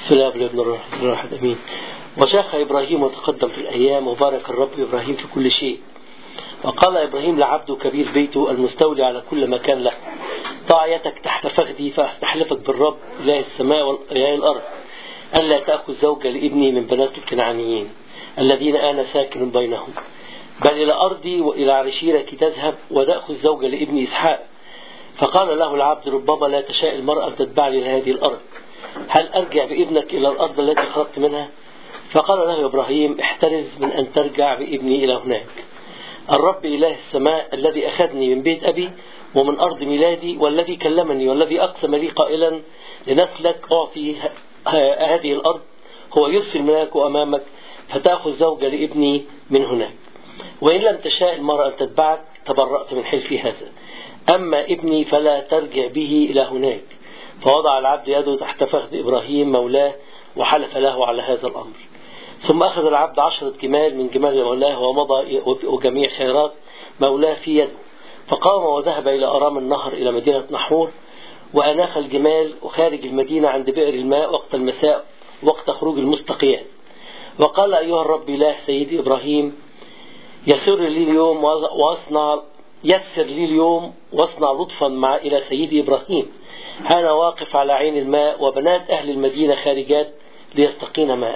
بسم الله والابن الروح الواحد امين وشاخ ابراهيم وتقدم في الايام وبارك الرب ابراهيم في كل شيء وقال ابراهيم لعبده كبير بيته المستولي على كل مكان له ضع يدك تحت فخذي فاستحلفك بالرب اله السماء واله الارض الا تاخذ زوجه لابني من بنات الكنعانيين الذين انا ساكن بينهم بل الى ارضي والى عشيرتي تذهب وتاخذ زوجه لابني اسحاق فقال له العبد ربما لا تشاء المرأة أن تتبعني لهذه الأرض هل أرجع بابنك إلى الأرض التي خرجت منها فقال له إبراهيم احترز من أن ترجع بابني إلى هناك الرب إله السماء الذي أخذني من بيت أبي ومن أرض ميلادي والذي كلمني والذي أقسم لي قائلا لنسلك أعطي هذه الأرض هو يرسل ملاك أمامك فتأخذ زوجة لابني من هناك وإن لم تشاء المرأة أن تتبعك تبرأت من حلفي هذا أما ابني فلا ترجع به إلى هناك فوضع العبد يده تحت فخذ إبراهيم مولاه وحلف له على هذا الأمر ثم أخذ العبد عشرة جمال من جمال مولاه ومضى وجميع خيرات مولاه في يده فقام وذهب إلى أرام النهر إلى مدينة نحور وأناخ الجمال وخارج المدينة عند بئر الماء وقت المساء وقت خروج المستقيات وقال أيها الرب إله سيدي إبراهيم يسر لي اليوم واصنع يسر لي اليوم واصنع لطفا مع إلى سيدي إبراهيم أنا واقف على عين الماء وبنات أهل المدينة خارجات ليستقين ماء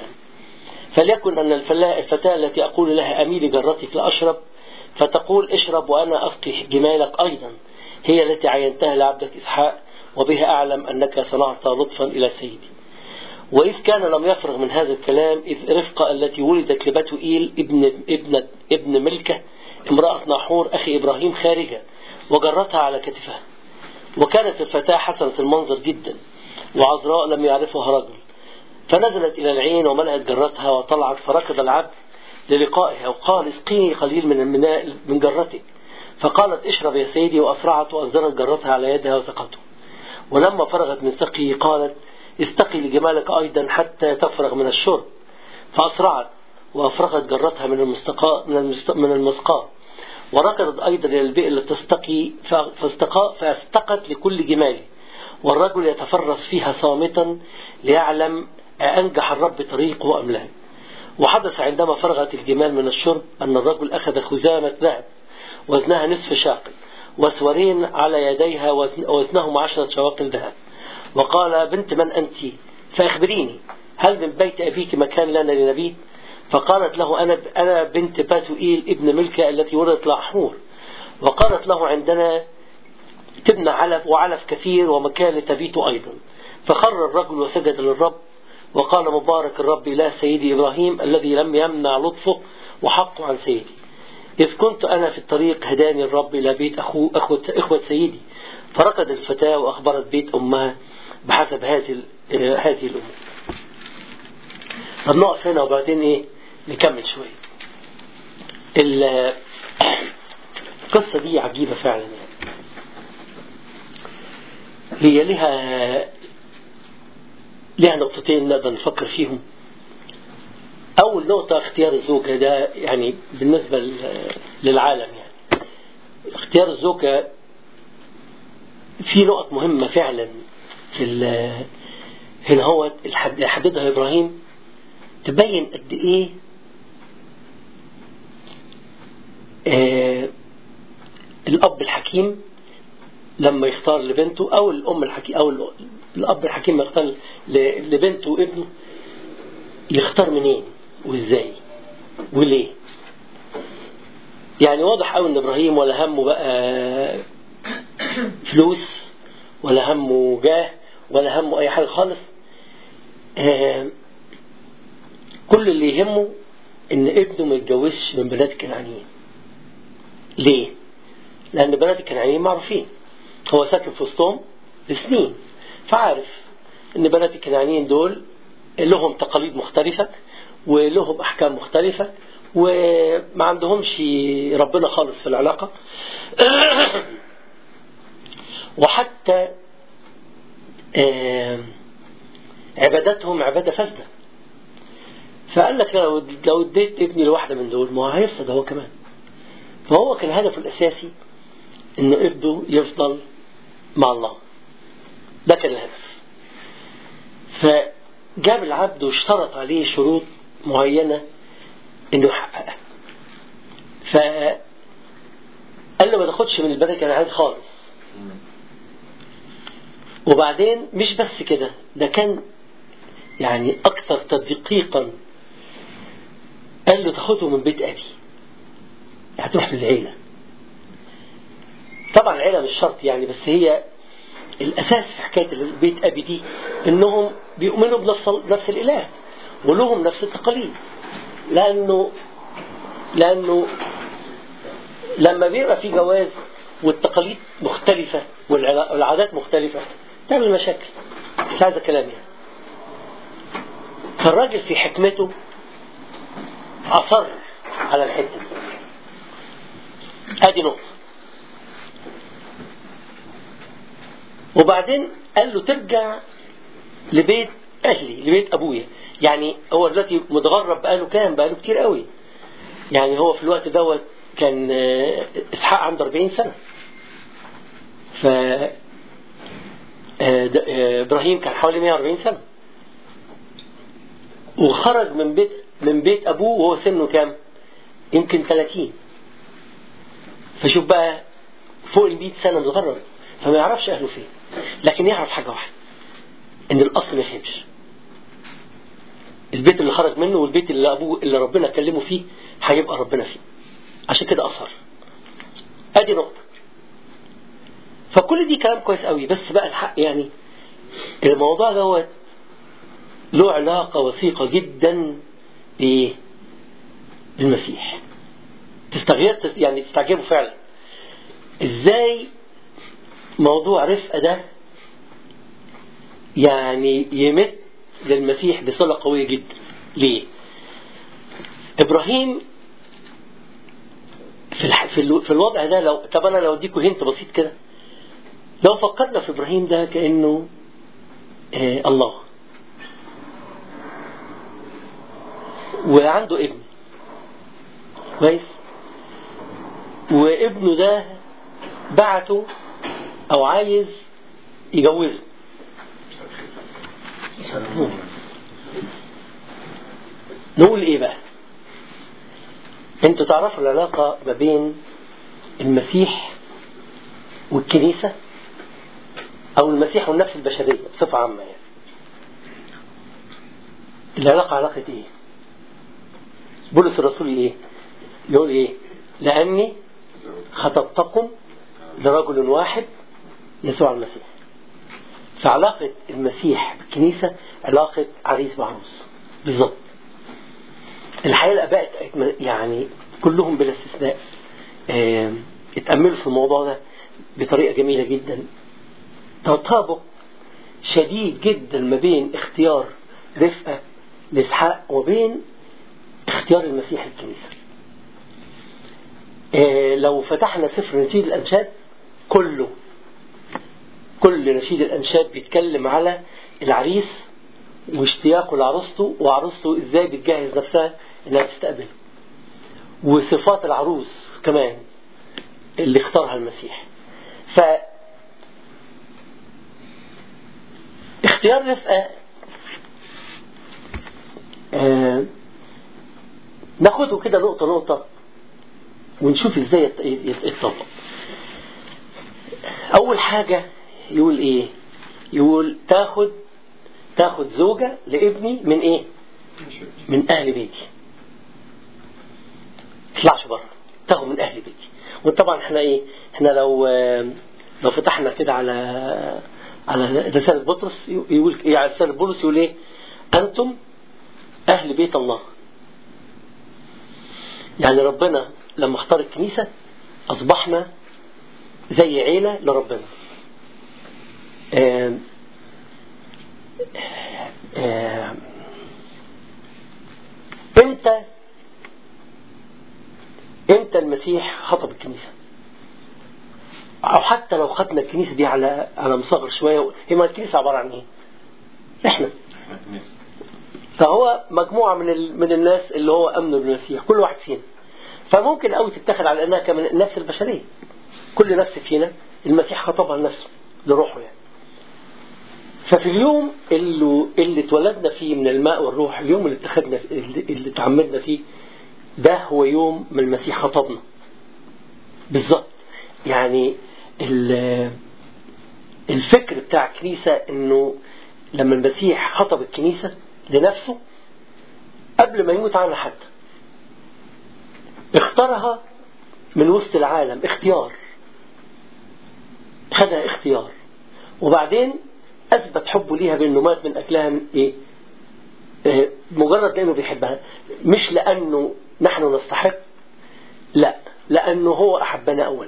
فليكن أن الفتاة التي أقول لها أميلي جرتك لأشرب فتقول اشرب وأنا أسقي جمالك أيضا هي التي عينتها لعبدك إسحاق وبها أعلم أنك صنعت لطفا إلى سيدي وإذ كان لم يفرغ من هذا الكلام إذ رفقة التي ولدت لبتوئيل ابن, ابن, ابن ملكة امرأة ناحور أخي إبراهيم خارجة وجرتها على كتفها وكانت الفتاة حسنة المنظر جدا وعذراء لم يعرفها رجل فنزلت إلى العين وملأت جرتها وطلعت فركض العبد للقائها وقال اسقيني قليل من الماء من جرتك فقالت اشرب يا سيدي وأسرعت وأنزلت جرتها على يدها وسقته ولما فرغت من سقيه قالت استقي لجمالك أيضا حتى تفرغ من الشرب فأسرعت وأفرغت جرتها من المستقاء من, من المسقاة وركضت أيضا إلى البئر لتستقي فاستقى فاستقت لكل جمال والرجل يتفرس فيها صامتا ليعلم أنجح الرب طريقه أم لا وحدث عندما فرغت الجمال من الشرب أن الرجل أخذ خزامة ذهب وزنها نصف شاقل وسورين على يديها وزنهما عشرة شواقل ذهب وقال بنت من أنت فأخبريني هل من بيت أبيك مكان لنا لنبيت فقالت له أنا أنا بنت باتوئيل ابن ملكة التي ولدت لحور وقالت له عندنا تبنى علف وعلف كثير ومكان لتبيت أيضا فخر الرجل وسجد للرب وقال مبارك الرب إله سيدي إبراهيم الذي لم يمنع لطفه وحقه عن سيدي إذ كنت أنا في الطريق هداني الرب إلى بيت أخو أخوة, إخوة سيدي فركض الفتاة وأخبرت بيت أمها بحسب هذه هذه الأمور. طب نقف هنا وبعدين إيه نكمل شوية. القصة دي عجيبة فعلا يعني. هي لها لها نقطتين نقدر نفكر فيهم. أول نقطة اختيار الزوجة ده يعني بالنسبة للعالم يعني. اختيار الزوجة في نقط مهمة فعلا في هنا هو حددها إبراهيم تبين قد إيه آه الأب الحكيم لما يختار لبنته أو الأم الحكيم أو الأب الحكيم يختار لبنته وابنه يختار منين وإزاي وليه يعني واضح قوي ان ابراهيم ولا همه بقى فلوس ولا همه جاه ولا همه اي حاجه خالص آه كل اللي يهمه ان ابنه ما يتجوزش من بنات الكنعانيين ليه لان بنات الكنعانيين معروفين هو ساكن في وسطهم لسنين فعارف ان بنات الكنعانيين دول لهم تقاليد مختلفه ولهم احكام مختلفه وما عندهمش ربنا خالص في العلاقة وحتى عبادتهم عبادة فاسدة فقال لك لو لو اديت ابني لواحدة من دول ما هيفسد هو كمان فهو كان هدفه الأساسي إن ابنه يفضل مع الله ده كان الهدف جاب العبد واشترط عليه شروط معينة انه يحققها فقال له ما تاخدش من البركة انا عايز خالص وبعدين مش بس كده ده كان يعني اكثر تدقيقا قال له تاخده من بيت ابي يعني تروح للعيله طبعا العيله مش شرط يعني بس هي الاساس في حكايه بيت ابي دي انهم بيؤمنوا بنفس نفس الاله ولهم نفس التقاليد لانه لانه لما بيبقى في جواز والتقاليد مختلفة والعادات مختلفة تعمل مشاكل مش عايز كلام يعني فالراجل في حكمته أصر على الحتة دي ادي نقطة وبعدين قال له ترجع لبيت اهلي لبيت ابويا يعني هو دلوقتي متغرب بقاله كام بقاله كتير قوي يعني هو في الوقت دوت كان اسحاق عنده 40 سنة ف ابراهيم كان حوالي 140 سنة وخرج من بيت من بيت ابوه وهو سنه كام؟ يمكن 30 فشوف بقى فوق ال 100 سنة متغرب فما يعرفش اهله فين لكن يعرف حاجة واحدة ان الاصل ما يخيبش البيت اللي خرج منه والبيت اللي ابوه اللي ربنا كلمه فيه هيبقى ربنا فيه عشان كده اصر ادي نقطة فكل دي كلام كويس قوي بس بقى الحق يعني الموضوع دوت له علاقة وثيقة جدا بايه؟ بالمسيح تستغير يعني تستعجبوا فعلا ازاي موضوع رفقة ده يعني يمت للمسيح بصلة قوية جدا ليه إبراهيم في الح... في, ال... في الوضع ده لو طب أنا لو أديكوا هنت بسيط كده لو فكرنا في إبراهيم ده كأنه آه الله وعنده ابن كويس وابنه ده بعته أو عايز يجوزه نقول ايه بقى انتوا تعرفوا العلاقة ما بين المسيح والكنيسة او المسيح والنفس البشرية بصفة عامة يعني العلاقة علاقة ايه بولس الرسول ايه يقول ايه لاني خطبتكم لرجل واحد يسوع المسيح فعلاقة المسيح بالكنيسة علاقة عريس بعروس بالظبط الحقيقة الآباء يعني كلهم بلا استثناء اه اتأملوا في الموضوع ده بطريقة جميلة جدا تطابق شديد جدا ما بين اختيار رفقة لإسحاق وبين اختيار المسيح للكنيسة اه لو فتحنا سفر نشيد الأنشاد كله كل نشيد الأنشاد بيتكلم على العريس واشتياقه لعروسته وعروسته ازاي بتجهز نفسها انها تستقبله وصفات العروس كمان اللي اختارها المسيح ف اختيار رفقة آه ناخده كده نقطة نقطة ونشوف ازاي يتطبق أول حاجة يقول ايه يقول تاخد تاخد زوجة لابني من ايه من اهل بيتي تطلعش بره تاخد من اهل بيتي وطبعا احنا ايه احنا لو لو فتحنا كده على على رسالة بطرس يقول ايه على رسالة بولس يقول ايه انتم اهل بيت الله يعني ربنا لما اختار الكنيسة اصبحنا زي عيلة لربنا آم آم امتى امتى المسيح خطب الكنيسة او حتى لو خدنا الكنيسة دي على على مصغر شوية هي ما الكنيسة عبارة عن ايه احنا فهو مجموعة من ال... من الناس اللي هو امنوا بالمسيح كل واحد فينا فممكن قوي تتخذ على انها كمان النفس البشرية كل نفس فينا المسيح خطبها لنفسه لروحه يعني ففي اليوم اللي, اللي اتولدنا فيه من الماء والروح اليوم اللي اتخذنا اللي تعمدنا فيه ده هو يوم ما المسيح خطبنا بالظبط يعني الفكر بتاع الكنيسة انه لما المسيح خطب الكنيسة لنفسه قبل ما يموت عنها حتى اختارها من وسط العالم اختيار خدها اختيار وبعدين اثبت حبه ليها بانه مات من اجلها ايه اه مجرد لانه بيحبها مش لانه نحن نستحق لا لانه هو احبنا اولا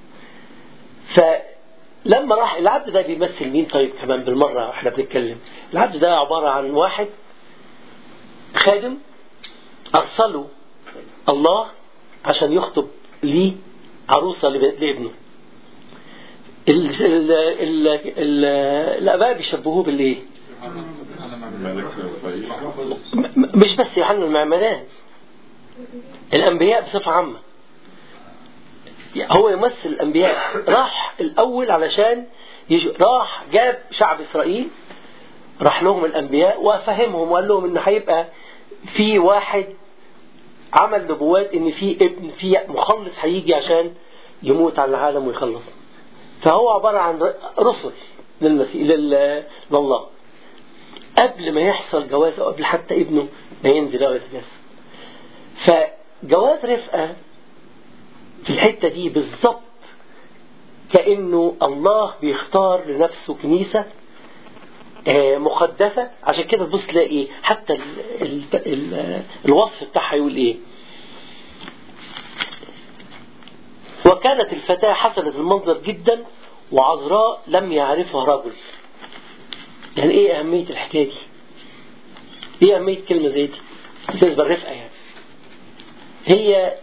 فلما راح العبد ده بيمثل مين طيب كمان بالمره احنا بنتكلم العبد ده عباره عن واحد خادم ارسله الله عشان يخطب ليه عروسه لابنه ال ال ال ال الاباء بيشبهوه بالايه؟ مش بس يوحنا المعمدان الانبياء بصفه عامه هو يمثل الانبياء راح الاول علشان يجي راح جاب شعب اسرائيل راح لهم الانبياء وفهمهم وقال لهم ان هيبقى في واحد عمل نبوات ان في ابن في مخلص هيجي عشان يموت على العالم ويخلص فهو عبارة عن رسل للمسيح لله قبل ما يحصل جواز أو قبل حتى ابنه ما ينزل أو يتجسد فجواز رفقة في الحتة دي بالظبط كأنه الله بيختار لنفسه كنيسة مقدسة عشان كده تبص تلاقي حتى ال ال ال الوصف بتاعها يقول ايه وكانت الفتاة حسنة المنظر جدا وعذراء لم يعرفها رجل يعني ايه أهمية الحكاية دي ايه أهمية كلمة زي دي بالنسبة للرفقة يعني هي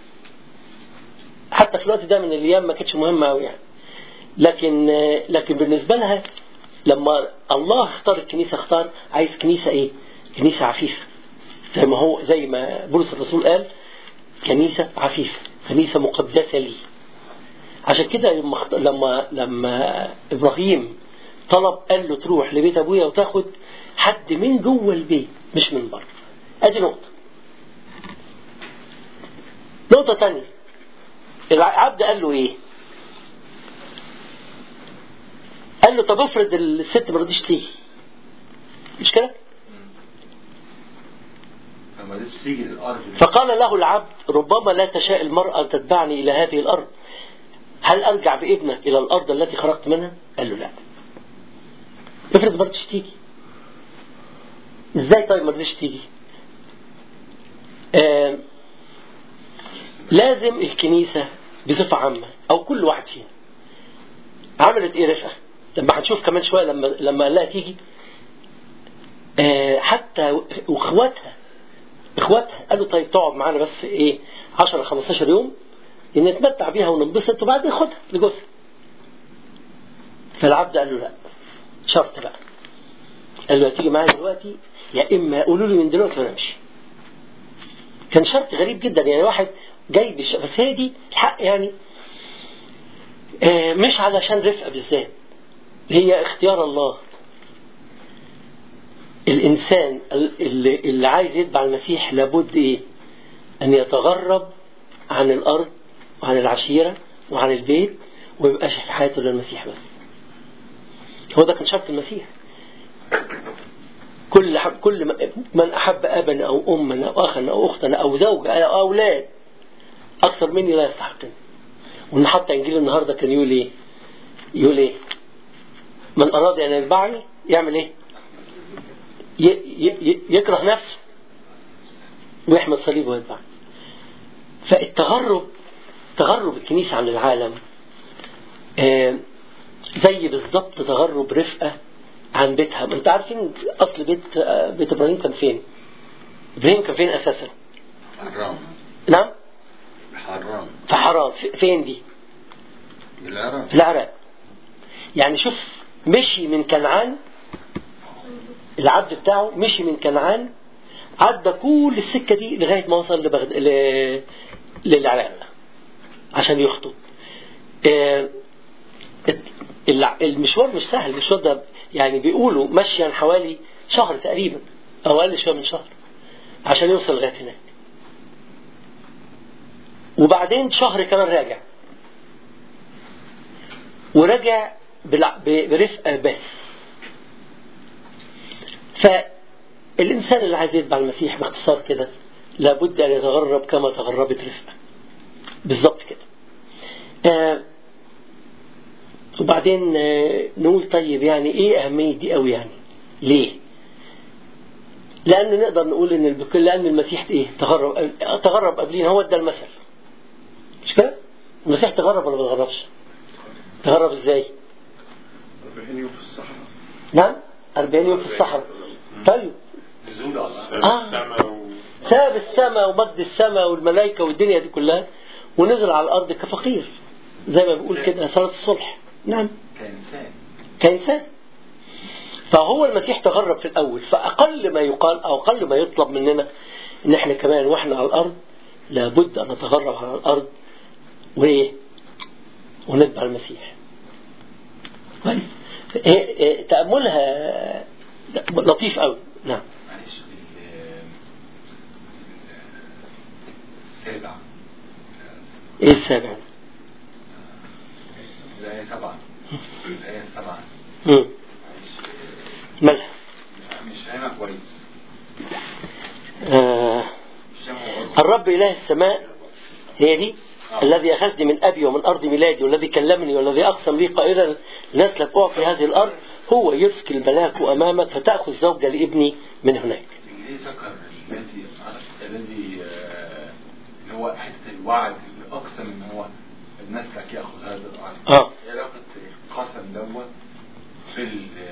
حتى في الوقت ده من الأيام ما كانتش مهمة أوي يعني لكن لكن بالنسبة لها لما الله اختار الكنيسة اختار عايز كنيسة ايه كنيسة عفيفة زي ما هو زي ما بولس الرسول قال كنيسة عفيفة كنيسة مقدسة لي عشان كده لما لما لما ابراهيم طلب قال له تروح لبيت ابويا وتاخد حد من جوه البيت مش من بره ادي نقطة نقطة تانية العبد قال له ايه قال له طب افرض الست ما رضيش تيجي مش كده فقال له العبد ربما لا تشاء المرأة أن تتبعني إلى هذه الأرض هل أرجع بابنك إلى الأرض التي خرجت منها قال له لا افرض ما رضيش تيجي ازاي طيب ما رضيش تيجي آه لازم الكنيسة بصفة عامة أو كل واحد فينا عملت إيه رفقة لما هنشوف كمان شوية لما لما قال لها تيجي آه حتى واخواتها اخواتها قالوا طيب تقعد معانا بس ايه 10 15 يوم نتمتع بيها وننبسط وبعدين خدها لجوزها فالعبد قال له لا شرط بقى قال له هتيجي معايا دلوقتي يا اما قولوا لي من دلوقتي وانا امشي كان شرط غريب جدا يعني واحد جاي بش... بس هي دي الحق يعني آه مش علشان رفقه بالذات هي اختيار الله الإنسان اللي, اللي عايز يتبع المسيح لابد إيه؟ أن يتغرب عن الأرض وعن العشيرة وعن البيت ويبقاش في حياته للمسيح بس هو ده كان شرط المسيح كل حب كل من أحب أبا أو أما أو أخا أو أختا أو زوجة أو أولاد أكثر مني لا يستحقني وإن حتى إنجيل النهاردة كان يقول إيه؟ يقول إيه؟ من أراد أن يتبعني يعمل إيه؟ يكره نفسه ويحمل صليبه ويتبع فالتغرب تغرب الكنيسة عن العالم زي بالظبط تغرب رفقة عن بيتها ما انت عارفين اصل بيت بيت ابراهيم كان فين ابراهيم كان فين اساسا حرام نعم حرام في حرام فين دي العراق في العراق يعني شوف مشي من كنعان العبد بتاعه مشي من كنعان عدى كل السكة دي لغاية ما وصل لبغد... ل... للعراق عشان يخطب آه... الع- المشوار مش سهل المشوار ده يعني بيقولوا مشيا حوالي شهر تقريبا او اقل شويه من شهر عشان يوصل لغايه هناك وبعدين شهر كمان راجع ورجع بالع- ب- برفقه بس فالانسان اللي عايز يتبع المسيح باختصار كده لابد ان يتغرب كما تغربت رفقه بالظبط كده آه وبعدين آه، نقول طيب يعني ايه اهميه دي قوي يعني ليه لان نقدر نقول ان بكل لان المسيح ايه تغرب تغرب قبلين هو ده المثل مش كده المسيح تغرب ولا ما تغربش تغرب ازاي 40 يوم في الصحراء نعم 40 يوم في الصحراء طيب نزول على الأرض آه. السماء و... ساب السماء ومجد السماء والملائكة والدنيا دي كلها ونزل على الأرض كفقير زي ما بيقول كده صلاة الصلح نعم كإنسان كإنسان فهو المسيح تغرب في الأول فأقل ما يقال أو أقل ما يطلب مننا إن إحنا كمان وإحنا على الأرض لابد أن نتغرب على الأرض وإيه ونتبع المسيح كويس إيه إيه تأملها لطيف قوي نعم معلش ال- ال- السابع إيه السابع الآية سبعة الآية سبعة مم. معلش مالها مش فاهمها كويس آه مش فاهمها قصدي. الرب إله السماء هي دي الذي أخذني من أبي ومن أرض ميلادي والذي كلمني والذي أقسم لي قائلا لنسلك أعطي هذه الأرض هو يرسك الملاك أمامك فتأخذ زوجة لابني من هناك ليه ذكر الذي الذي آه، اللي هو حته الوعد اللي اقسم ان هو الناس لك ياخذ هذا الارض آه. ايه علاقه القسم دوت بال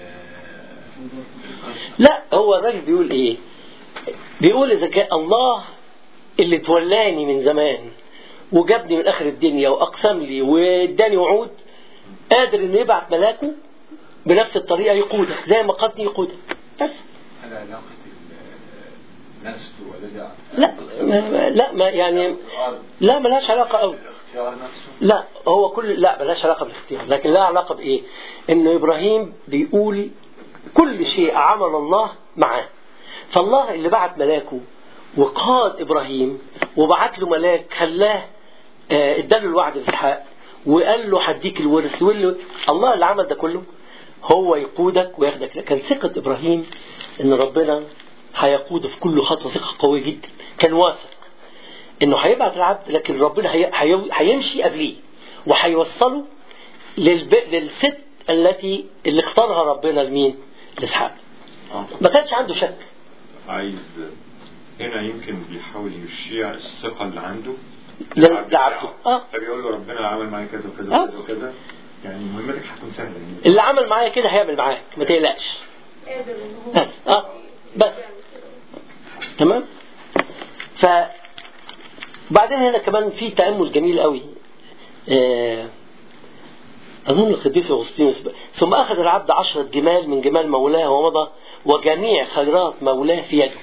بالقسم لا هو الراجل بيقول إيه بيقول إذا كان الله اللي تولاني من زمان وجابني من آخر الدنيا وأقسم لي واداني وعود قادر إنه يبعت ملاكه بنفس الطريقة يقودك زي ما قادني يقودك بس هل علاقه ال- نفسه والذي لا ما ما- لا ما يعني الارض لا ملهاش علاقة قوي الاختيار نفسه لا هو كل لا ملهاش علاقة بالاختيار لكن لها علاقة بإيه؟ إن إبراهيم بيقول كل شيء عمل الله معاه فالله اللي بعت ملاكه وقاد إبراهيم وبعت له ملاك خلاه آه، اداله الوعد بإسحاق وقال له هديك الورث وقال له الله اللي عمل ده كله هو يقودك وياخدك كان ثقة إبراهيم إن ربنا هيقوده في كل خطوة ثقة قوية جدا كان واثق انه هيبعت العبد لكن ربنا هي... هي... هيمشي قبليه وهيوصله للب... للست التي اللي اختارها ربنا لمين؟ لاسحاق. ما كانش عنده شك. عايز هنا يمكن بيحاول يشيع الثقة اللي عنده ل- لعبده. اه فبيقول له ربنا عمل معايا كذا وكذا آه. وكذا وكذا يعني مهمتك هتكون سهلة يعني اللي عمل معايا كده هيعمل معاك ما تقلقش. قادر ان هو بس اه بس تمام؟ ف بعدين هنا كمان في تأمل جميل قوي. آه أظن القديس أغسطينوس ب- ثم أخذ العبد عشرة جمال من جمال مولاه ومضى وجميع خيرات مولاه في يده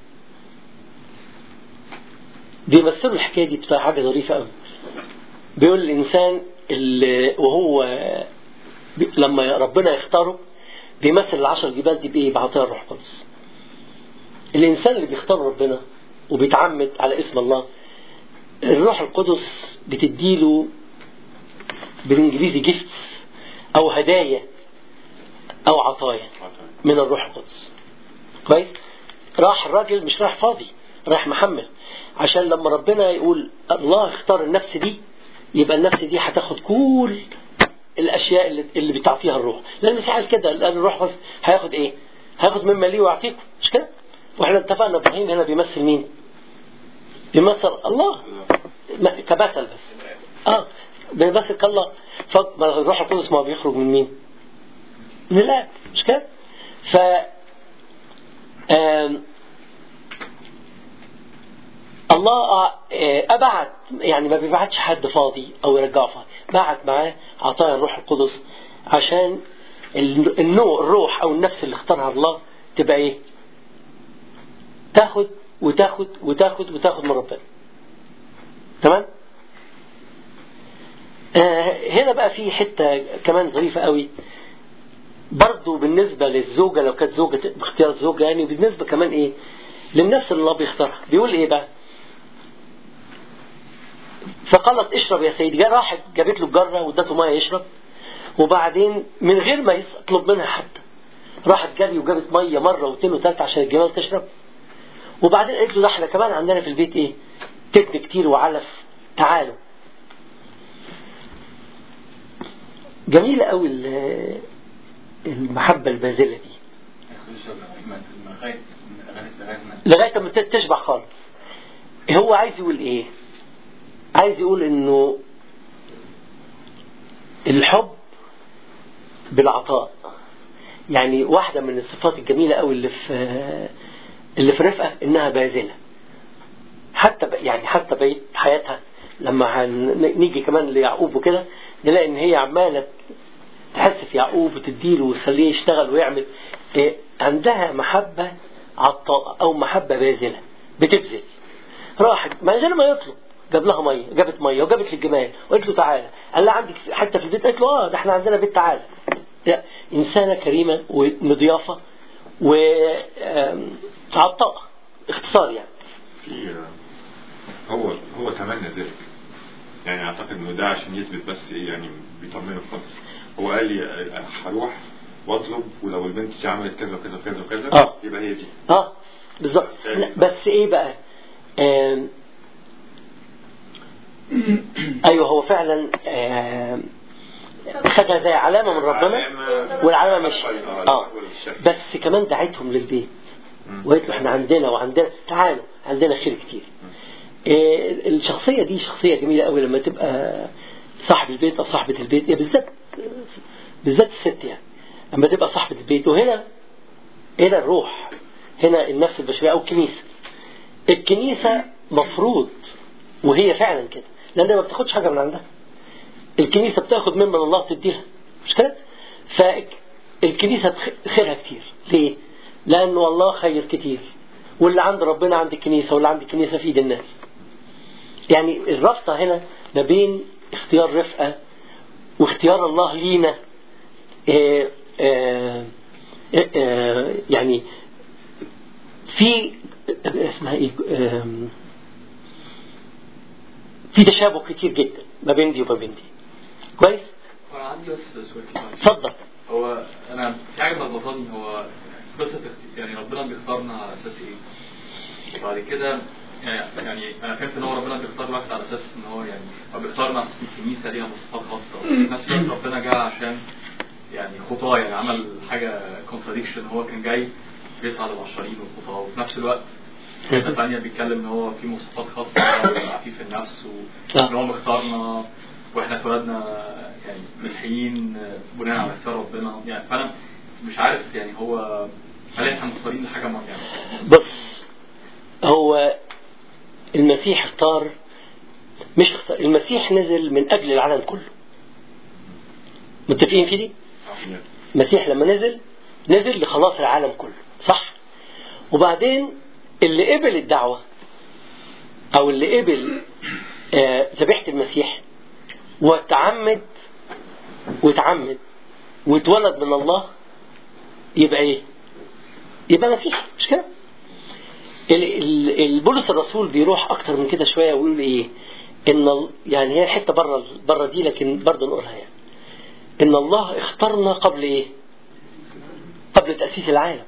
بيمثلوا الحكاية دي بصراحة حاجة ظريفة قوي بيقول الإنسان اللي وهو بي- لما ربنا يختاره بيمثل العشر جبال دي بإيه؟ بعطاء الروح القدس الإنسان اللي بيختار ربنا وبيتعمد على اسم الله الروح القدس بتديله بالانجليزي جيفتس او هدايا او عطايا من الروح القدس كويس راح الراجل مش راح فاضي راح محمل عشان لما ربنا يقول الله اختار النفس دي يبقى النفس دي هتاخد كل الاشياء اللي, اللي بتعطيها الروح لان المسيح قال كده لان الروح القدس هياخد ايه هياخد مما ليه ويعطيكم مش كده واحنا اتفقنا ابراهيم هنا بيمثل مين بيمثل الله ما- كمثل بس اه بيمثل كالله فما الروح القدس ما بيخرج من مين من الاب مش كده ف آم، الله آه، أبعت يعني ما بيبعتش حد فاضي أو يرجعه فاضي بعت معاه عطايا الروح القدس عشان ال- النوع الروح أو النفس اللي اختارها الله تبقى إيه؟ تاخد وتاخد وتاخد وتاخد من ربنا تمام؟ آه، هنا بقى في حتة كمان ظريفة قوي برضو بالنسبة للزوجة لو كانت زوجة باختيار الزوجة يعني بالنسبة كمان ايه للنفس اللي الله بيختارها بيقول ايه بقى فقالت اشرب يا سيدي جا راحت جابت له الجرة وادته ميه يشرب وبعدين من غير ما يطلب منها حتى راحت جري وجابت ميه مره واثنين وثالثه عشان الجمال تشرب وبعدين قالت له ده احنا كمان عندنا في البيت ايه تبن كتير وعلف تعالوا جميلة قوي ال- المحبة الباذلة دي ياخد الشجرة ما- ما لغاية لغاية لغاية ما لغاية ما ت- تشبع خالص هو عايز يقول ايه عايز يقول انه الحب بالعطاء يعني واحدة من الصفات الجميلة قوي اللي في اللي في رفقة انها باذلة حتى ب- يعني حتى بقية حياتها لما هن- نيجي كمان ليعقوب وكده نلاقي ان هي عمالة تحس في يعقوب وتديله وتخليه يشتغل ويعمل إيه عندها محبة عطاء أو محبة باذلة بتبذل راحت من غير ما يطلب جاب لها ميه جابت ميه وجابت للجمال وقالت له تعالى قال لها عندك حته في البيت قالت له اه ده احنا عندنا بيت تعالى لا انسانه كريمه ومضيافه وعطاء اختصار يعني في هو هو تمنى ذلك يعني اعتقد انه ده عشان يثبت بس ايه يعني بيطمنه خالص هو قال لي آه، هروح واطلب ولو البنت دي عملت كذا وكذا وكذا وكذا آه. يبقى هي دي اه بالظبط لا بس ايه بقى آم، ايوه هو فعلا آم، خدها زي علامه من ربنا علامة- والعلامه مش آه، اه والشكل. بس كمان دعيتهم للبيت مم. وقالت له احنا عندنا وعندنا تعالوا عندنا خير كتير إيه الشخصية دي شخصية جميلة قوي لما تبقى صاحب البيت أو صاحبة البيت إيه بالذات بالذات الست يعني لما تبقى صاحبة البيت وهنا هنا الروح هنا النفس البشرية أو الكنيسة الكنيسة مفروض وهي فعلا كده لأنها ما بتاخدش حاجة من عندها الكنيسة بتاخد ممن الله تديها مش كده؟ فالكنيسة بخ- خيرها كتير ليه؟ لأنه الله خير كتير واللي عند ربنا عند الكنيسة واللي عند الكنيسة في ايد الناس يعني الرابطة هنا ما بين اختيار رفقة واختيار الله لينا آه، آه، آه، يعني في اسمها ايه آم، في تشابه كتير جدا ما بين دي وما بين دي كويس انا عندي بس سؤال كده معلش. اتفضل هو انا في حاجه ملخبطاني هو قصه اخت- يعني ربنا بيختارنا على اساس ايه؟ وبعد كده يعني يعني انا فهمت ان هو ربنا بيختار الواحد على اساس ان هو يعني هو بيختارنا على اساس إن الكنيسه ليها مواصفات خاصه وفي نفس الوقت ربنا جه عشان يعني خطاه يعني عمل حاجه كونتراديكشن هو كان جاي بيسعى للعشرين والخطاه وفي نفس الوقت حته ثانيه بيتكلم ان هو في مواصفات خاصه عفيف النفس وان هو مختارنا واحنا اتولدنا يعني مسيحيين بناء على اختيار ربنا يعني فانا مش عارف يعني هو هل احنا مختارين لحاجه معينه؟ بص هو المسيح اختار مش اختار المسيح نزل من اجل العالم كله متفقين في دي المسيح لما نزل نزل لخلاص العالم كله صح وبعدين اللي قبل الدعوة او اللي قبل آه، ذبيحة المسيح وتعمد وتعمد واتولد من الله يبقى ايه يبقى مسيح مش كده ال- ال- البولس الرسول بيروح اكتر من كده شويه ويقول ايه ان ال- يعني هي حته بره بره دي لكن برضه نقولها يعني ان الله اختارنا قبل ايه قبل تاسيس العالم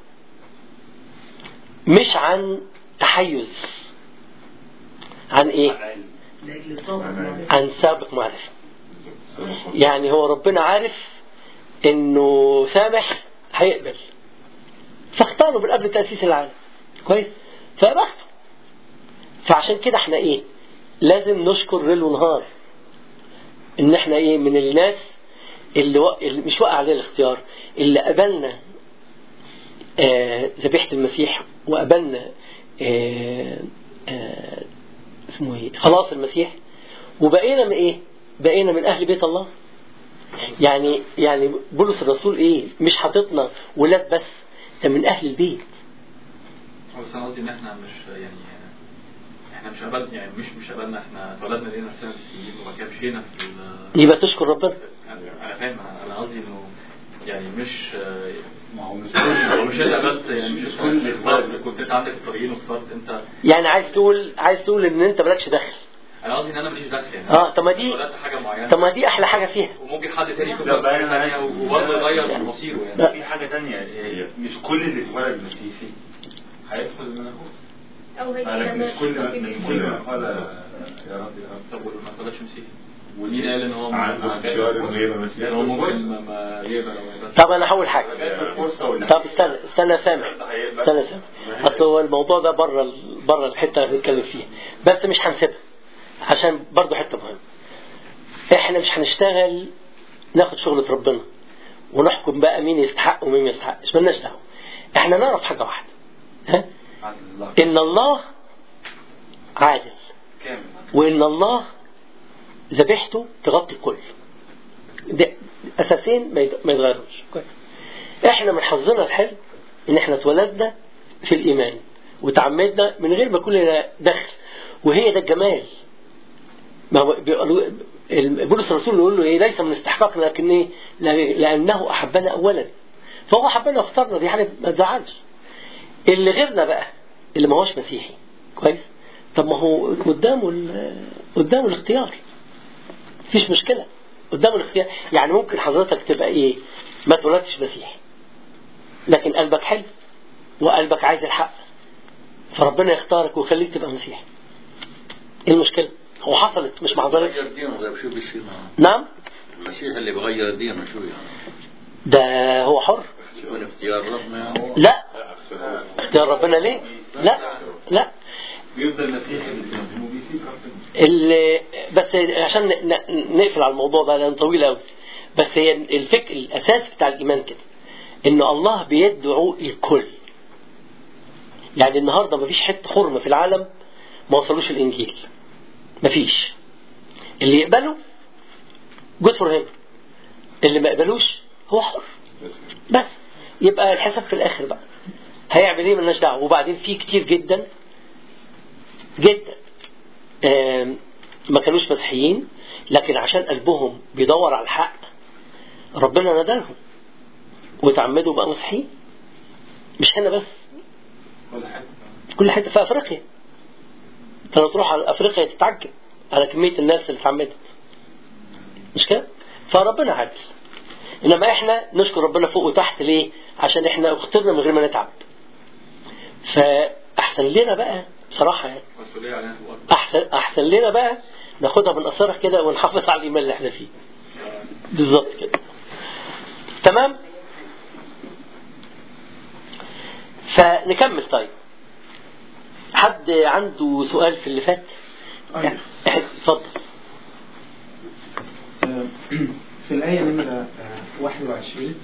مش عن تحيز عن ايه عن سابق معرفه يعني هو ربنا عارف انه سامح هيقبل فاختاره من قبل تاسيس العالم كويس فبخته فعشان كده احنا ايه لازم نشكر ليل ونهار ان احنا ايه من الناس اللي, و... اللي مش واقع عليه الاختيار اللي قبلنا آه، ذبيحة المسيح وقبلنا آه، آه، اسمه ايه خلاص المسيح وبقينا من ايه بقينا من اهل بيت الله يعني يعني بولس الرسول ايه مش حاططنا ولاد بس ده من اهل البيت بس انا قصدي ان احنا مش يعني احنا مش قبلنا يعني مش مش قبلنا احنا اتولدنا لقينا نفسنا مسيحيين وبعد كده مشينا في ال- يبقى تشكر ربنا انا أنا فاهم انا أنا قصدي انه يعني مش آه، ما هو مش هو مش انت قبلت يعني مش كل كل اخترت كنت انت عندك الطريقين واخترت انت يعني عايز تقول عايز تقول ان انت مالكش دخل انا قصدي ان انا ماليش دخل يعني اه طب ما دي اتولدت حاجه معينه طب ما دي احلى حاجه فيها وممكن حد تاني يكون لا، اتولد بقى حاجه أنا- تانية وبرضه يغير من مصيره يعني لا. في حاجة تانية إيه، مش كل اللي اتولد مسيحي هيدخل الملكوت أو هي قالك لما مش كل تحط من في كل الجنة. ما قال يا رب يا رب طب واللي ما اتولدش مسيحي ومين قال ان هو ما- عنده ما- اختيار انه يبقى مسيحي يعني هو ممكن ما, ما يقبل او ما يقبلش طب انا هقول حاجه جات له الفرصة ولا طب استنى استنى سامح استنى سامح اصل هو الموضوع ده بره ال- بره الحته اللي بنتكلم فيها بس مش هنسيبها عشان برضه حته مهمه احنا مش هنشتغل ناخد شغلة ربنا ونحكم بقى مين يستحق ومين ما يستحقش مالناش دعوه احنا نعرف حاجه واحده ها عدل الله ان الله عادل كامل وان الله ذبيحته تغطي الكل ده اساسين ما يت- ما يتغيروش كويس احنا من حظنا الحلو ان احنا اتولدنا في الايمان وتعمدنا من غير ما يكون لنا دخل وهي ده الجمال ما هو بيقولوا- ال- بولس الرسول يقول له ايه ليس من استحقاقنا لكن ايه لا- لانه احبنا اولا فهو حبنا واختارنا دي حاجه ما تزعلش اللي غيرنا بقى اللي ما هوش مسيحي كويس طب ما هو قدامه ال- قدامه الاختيار مفيش مشكله قدامه الاختيار يعني ممكن حضرتك تبقى ايه ما اتولدتش مسيحي لكن قلبك حلو وقلبك عايز الحق فربنا يختارك ويخليك تبقى مسيحي ايه المشكله هو حصلت مش مع حضرتك غير دينه غير شو بيصير معه نعم المسيح اللي بغير دينه شو يعني ده هو حر يكون اختيار ربنا لا اختيار ربنا ليه لا لا بيفضل مسيحي وبيسيب ربنا اللي بس عشان ن- ن- نقفل على الموضوع ده لانه طويل قوي بس هي الفكر الاساس بتاع الايمان كده ان الله بيدعو الكل يعني النهارده مفيش حته حرمه في العالم ما وصلوش الانجيل مفيش اللي يقبله جود فور هيم اللي ما يقبلوش هو حر بس يبقى الحساب في الاخر بقى هيعمل ايه ملناش دعوه وبعدين في كتير جدا جدا آم، ما كانوش مسيحيين لكن عشان قلبهم بيدور على الحق ربنا ندلهم وتعمدوا بقى مسيحيين مش هنا بس كل حاجة في كل حته في افريقيا انت لو تروح على افريقيا تتعجب على كميه الناس اللي اتعمدت مش كده؟ فربنا عادل انما احنا نشكر ربنا فوق وتحت ليه؟ عشان احنا اخترنا من غير ما نتعب فاحسن لنا بقى بصراحه يعني مسؤوليه علينا تبقى اكبر احسن احسن لنا بقى ناخدها من قصرها كده ونحافظ على الايمان اللي احنا فيه بالظبط كده تمام فنكمل طيب حد عنده سؤال في اللي فات أيوة. اتفضل آه، في الآية نمرة آه، 21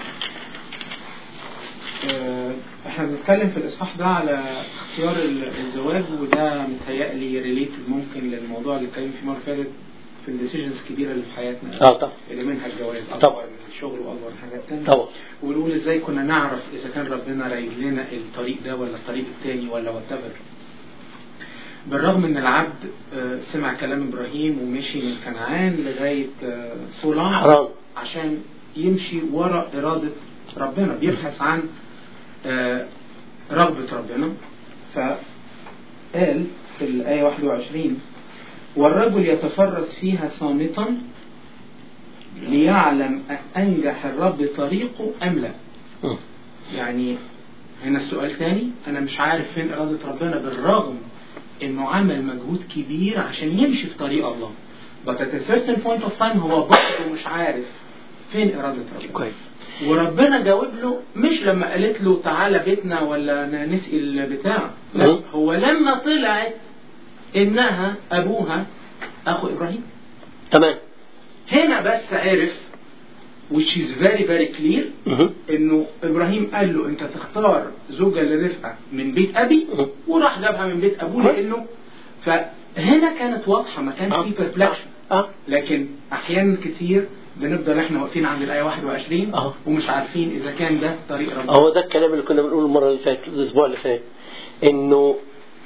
آه، احنا بنتكلم في الإصحاح ده على اختيار ال- الزواج وده متهيألي ريليتد ممكن للموضوع اللي اتكلم فيه مرة فاتت في الديسيجنز الكبيرة اللي في حياتنا اه طبعا اللي منها الجواز طبعا. أكبر من الشغل وأكبر من حاجات تانية طبعا ونقول ازاي كنا نعرف اذا كان ربنا رايد لنا الطريق ده ولا الطريق التاني ولا واتبر بالرغم ان العبد آه، سمع كلام ابراهيم ومشي من كنعان لغايه آه، صولان حرام عشان يمشي ورا اراده ربنا بيبحث عن آه، رغبه ربنا فقال في الايه 21 والرجل يتفرس فيها صامتا ليعلم أنجح الرب طريقه أم لا مم. يعني هنا السؤال تاني أنا مش عارف فين إرادة ربنا بالرغم إنه عمل مجهود كبير عشان يمشي في طريق الله but at a certain point of time هو برضه مش عارف فين إرادة ربنا كويس وربنا جاوب له مش لما قالت له تعالى بيتنا ولا ن- نسقي البتاع لا مم. هو لما طلعت إنها أبوها أخو إبراهيم تمام هنا بس عرف which is very very clear مهم. انه ابراهيم قال له انت تختار زوجة لرفقة من بيت ابي مم. وراح جابها من بيت ابوه كويس. لانه فهنا كانت واضحة ما كانش آه. في perplexion اه لكن احيانا كتير بنفضل احنا واقفين عند الايه 21 آه. ومش عارفين اذا كان ده طريق ربنا هو ده الكلام اللي كنا بنقوله المره اللي فاتت الاسبوع اللي فات انه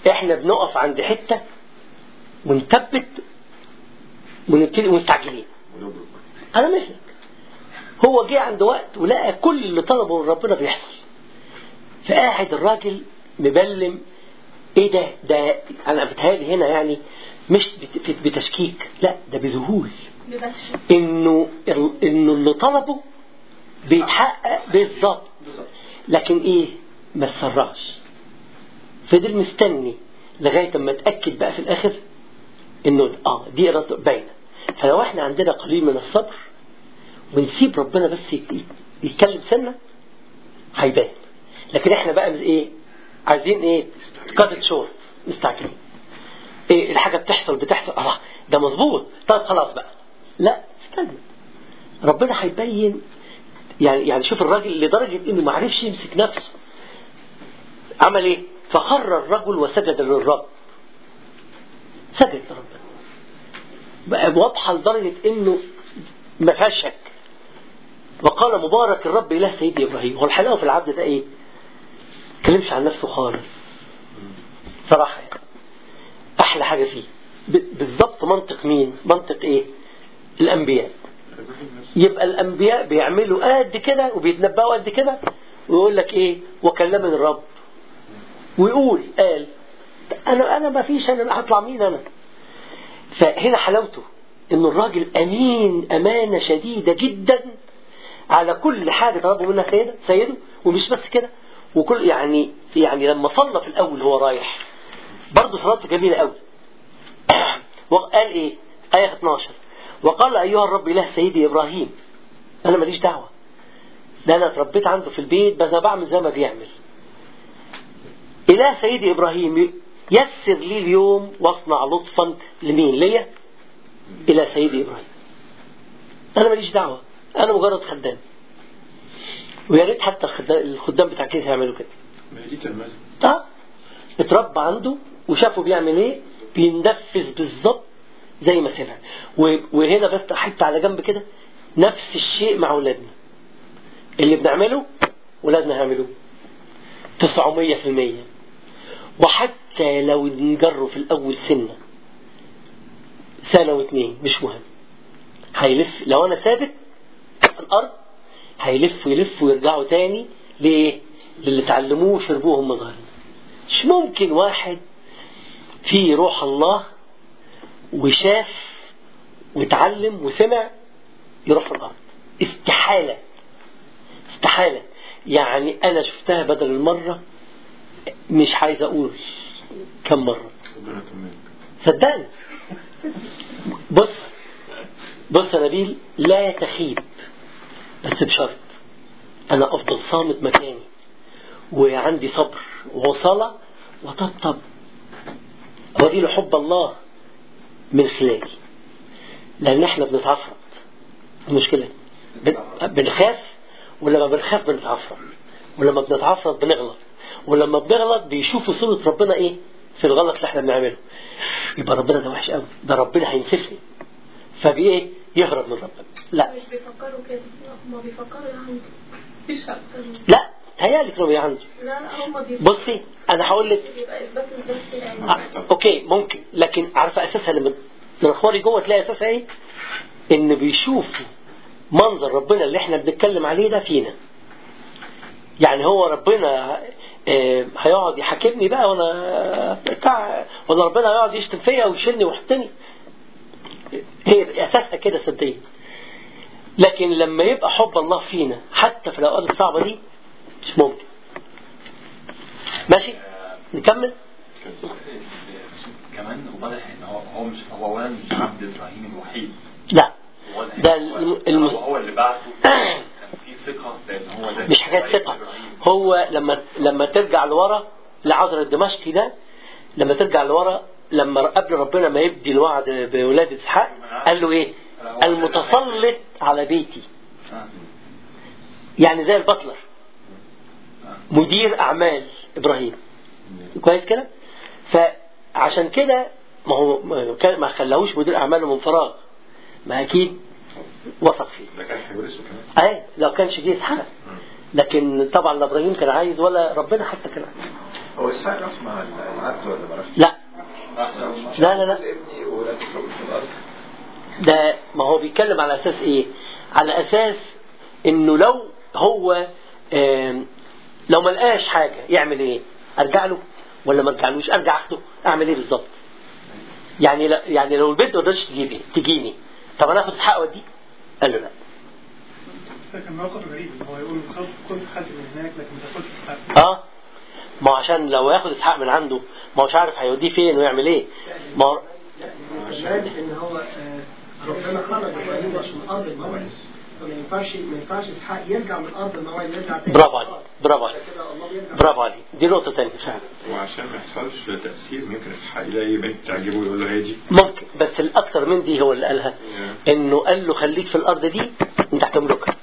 احنا بنقف عند حته ونثبت ونبتدي مستعجلين ونبرك على مثلك هو جه عند وقت ولقى كل اللي طلبه من ربنا بيحصل فقاعد الراجل مبلم ايه ده ده انا بتهيألي هنا يعني مش بت- بتشكيك لا ده بذهول ببهشة انه انه اللي طلبه بيتحقق بالظبط بالظبط لكن ايه ما تسرعش فضل مستني لغايه اما اتاكد بقى في الاخر انه اه دي اراده باينه فلو احنا عندنا قليل من الصبر ونسيب ربنا بس يت- يت- يتكلم سنه هيبان لكن احنا بقى ايه عايزين ايه كات شورت مستعجلين ايه الحاجه بتحصل بتحصل الله ده مظبوط طب خلاص بقى لا استنى ربنا هيبين يعني يعني شوف الراجل لدرجه انه ما عرفش يمسك نفسه عمل ايه فخر الرجل وسجد للرب سجد لربنا بقى واضحه لدرجه انه ما فيهاش شك وقال مبارك الرب اله سيدي ابراهيم هو الحلاوه في العبد ده ايه؟ ما اتكلمش عن نفسه خالص صراحه يعني احلى حاجه فيه ب- بالظبط منطق مين؟ منطق ايه؟ الانبياء ابراهيم نفسه يبقى الانبياء بيعملوا قد كده وبيتنبأوا قد كده ويقول لك ايه وكلمني الرب ويقول قال انا انا ما فيش انا هطلع مين انا فهنا حلاوته ان الراجل امين امانه شديده جدا على كل حاجه طلبوا منها سيده سيده ومش بس كده وكل يعني يعني لما صلى في الاول هو رايح برضه صلاته جميله قوي وقال ايه آية 12 وقال أيها الرب إله سيدي إبراهيم أنا ماليش دعوة ده أنا اتربيت عنده في البيت بس أنا بعمل زي ما بيعمل إله سيدي إبراهيم يسر لي اليوم واصنع لطفا لمين ليا إلى سيدي إبراهيم أنا ماليش دعوة أنا مجرد خدام ويا ريت حتى الخدام, الخدام بتاع الكنيسة يعملوا كده ما هي دي تلمذة اه اتربى عنده وشافه بيعمل ايه بينفذ بالظبط زي ما سمع و- وهنا بس حتى على جنب كده نفس الشيء مع اولادنا اللي بنعمله ولادنا هيعملوه 900% وحتى لو نجروا في الاول سنه سنه واتنين مش مهم هيلف لو انا ثابت في الارض هيلف ويلف ويرجعوا تاني ليه؟ للي اتعلموه وشربوه هم صغيرين مش ممكن واحد فيه روح الله وشاف واتعلم وسمع يروح في الارض استحاله استحاله يعني انا شفتها بدل المره مش عايز اقول كم مره ربنا يطمنك صدقني بص بص يا نبيل لا تخيب بس بشرط انا افضل صامت مكاني وعندي صبر وصلاة وطبطب اوري له حب الله من خلالي لان احنا بنتعفرت المشكلة بن- بنخاف ولما بنخاف بنتعفرت ولما بنتعفرت بنغلط ولما بنغلط بيشوفوا صورة ربنا ايه في الغلط اللي احنا بنعمله يبقى ربنا ده وحش قوي ده ربنا هينسفني فبايه يهرب من ربنا لا مش بيفكروا كده هما بيفكروا يعني مش أكتر من- لا تهيألي كانوا عنده لا لا هما بيفكروا بصي انا هقول لك يبقى إثبات الذات يعني آه، اوكي ممكن لكن عارفه اساسها لما تنخوري جوه تلاقي اساسها ايه؟ ان بيشوفوا منظر ربنا اللي احنا بنتكلم عليه ده فينا. يعني هو ربنا آه، هيقعد يحاكمني بقى وانا بتاع ولا ربنا هيقعد يشتم فيا ويشيلني ويحطني. هي اساسها كده صدقني. لكن لما يبقى حب الله فينا حتى في الاوقات الصعبه دي مش ممكن. ماشي؟ نكمل؟ كمان واضح ان هو هو مش هو اولا مش عبد ابراهيم الوحيد لا واضح ده إن هو- الم- الم- هو هو اللي بعته كان في ثقه لان هو ده مش حكايه ثقه هو لما لما ترجع لورا لعذر الدمشقي ده لما ترجع لورا لما قبل ربنا ما يبدي الوعد بولاد اسحاق قال له ايه؟ المتسلط على بيتي آه. يعني زي البطلر مدير اعمال ابراهيم كويس كده؟ فعشان كده ما هو ما كان- ما خلاهوش مدير اعماله من فراغ ما اكيد وثق فيه ده كان هيورثه كمان اي لو كانش جه اتحرق لكن طبعا لا ابراهيم كان عايز ولا ربنا حتى كان عايز هو اسحاق راح مع العبد ولا ما راحش؟ لا لا لا لا ابني ولا تخرج في الارض ده ما هو بيتكلم على اساس ايه على اساس انه لو هو آم، لو ما لقاش حاجه يعمل ايه ارجع له ولا ما ارجعلوش ارجع اخده اعمل ايه بالظبط يعني لا يعني لو البنت ما قدرتش تجيبي تجيني طب انا اخد اسحاق اوديه قال له لا ده كان موقف غريب ان هو يقول خد خد حد من هناك لكن ما تاخدش حد اه ما هو عشان لو ياخد اسحاق من عنده ما هوش عارف هيوديه فين ويعمل ايه ما هو كمان ان هو آه، ربنا خلق ابراهيم مش من ارض الموعد فما ينفعش ما ينفعش اسحاق يرجع من ارض الموعد يرجع تاني برافو عليك برافو عليك عشان كده الله بيرجع برافو عليك دي نقطه ثانيه فعلا وعشان ما يحصلش تأثير ممكن اسحاق يلاقي بنت تعجبه ويقول له هي دي ممكن بس الاكثر من دي هو اللي قالها انه قال له خليك في الارض دي انت هتملكها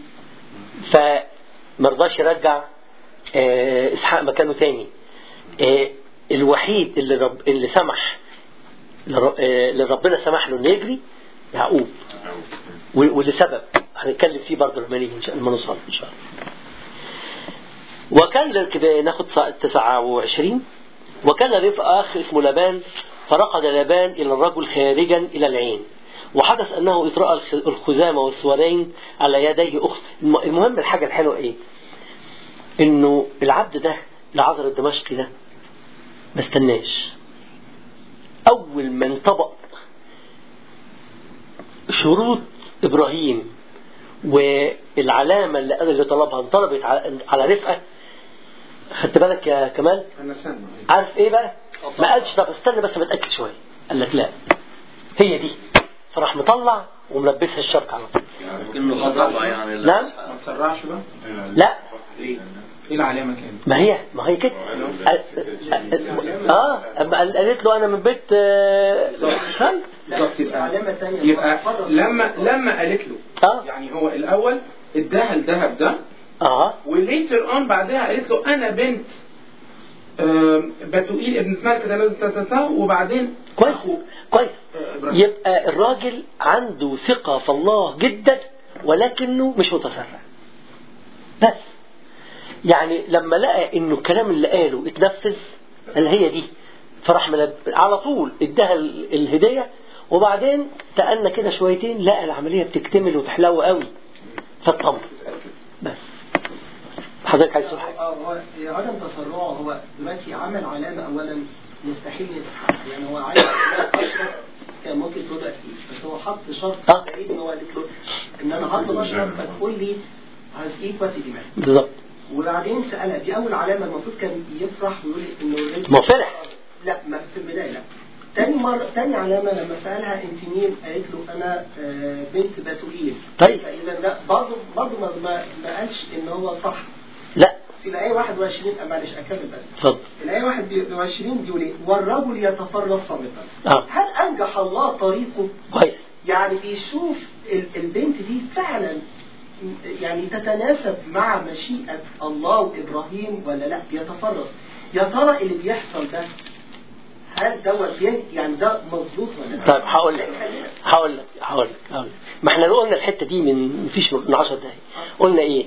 فما رضاش يرجع آه، اسحاق مكانه تاني آه، الوحيد اللي رب اللي سمح لر- آه، اللي ربنا سمح له انه يجري يعقوب و- ولسبب هنتكلم فيه برضه لما نيجي إن شاء- لما نوصل ان شاء الله وكان لل- كده ناخد ص- 29 وكان رفق اخ اسمه لبان فرقد لبان الى الرجل خارجا الى العين وحدث انه اذ راى الخ- الخزامه والسوارين على يديه اخت الم- المهم الحاجه الحلوه ايه؟ انه العبد ده العذر الدمشقي ده ما استناش اول ما انطبق شروط ابراهيم والعلامه اللي اللي طلبها انطلبت على- على رفقه خدت بالك يا كمال انا سامع عارف ايه بقى ما قالش طب استنى بس بتاكد شويه قال لك لا هي دي فراح مطلع وملبسها الشرط على طول كأنه خطأ يعني لا نعم. ما تسرعش بقى لا ايه العلامه كانت ما هي ما هي كده اه اما قال- قالت له انا من بيت آه، خالد. بالظبط يبقى علامة تانية يبقى اتفضل. لما لما قالت له اه يعني هو الاول اداها الذهب ده اه وليتر اون بعدها قالت له انا بنت آم، بتوئيل ابن مالك ده لازم تتسا وبعدين كويس أخو كويس آه، إبراهيم. يبقى الراجل عنده ثقة في الله جدا ولكنه مش متسرع بس يعني لما لقى انه الكلام اللي قاله اتنفذ قال هي دي فراح ملب... على طول اداها ال- الهدية وبعدين تأنى كده شويتين لقى العملية بتكتمل وتحلو قوي فاطمن بس حضرتك عايز تقول حاجة اه هو عدم تسرعه هو دلوقتي عمل علامة أولا مستحيل يتحقق يعني هو عايز أشرف كان ممكن تقول أكيد بس هو حط شرط آه. بعيد إن هو قالت له إن أنا هطلب أشرف فتقول لي عايز إيه كويس دماغ بالظبط وبعدين سألها دي أول علامة المفروض كان يفرح ويقول إنه الرزق- ما هو فرح. لا ما في البداية لا تاني مرة تاني علامة لما سألها أنت مين؟ قالت له أنا آه، بنت بتوئيل طيب. فإذا لا برضه برضه ما ما ما قالش إن هو صح لا في الآية 21 أه، معلش أكمل بس اتفضل الآية 21 بيقول إيه؟ والرجل يتفرس صامتا اه هل أنجح الله طريقه؟ كويس يعني بيشوف ال- البنت دي فعلا يعني تتناسب مع مشيئة الله وإبراهيم ولا لا بيتفرس يا ترى اللي بيحصل ده هل دوت بين- يعني ده مظبوط ولا لا؟ طيب هقول لك هقول لك هقول لك هقول لك ما احنا لو قلنا الحته دي من مفيش من 10 دقايق قلنا ايه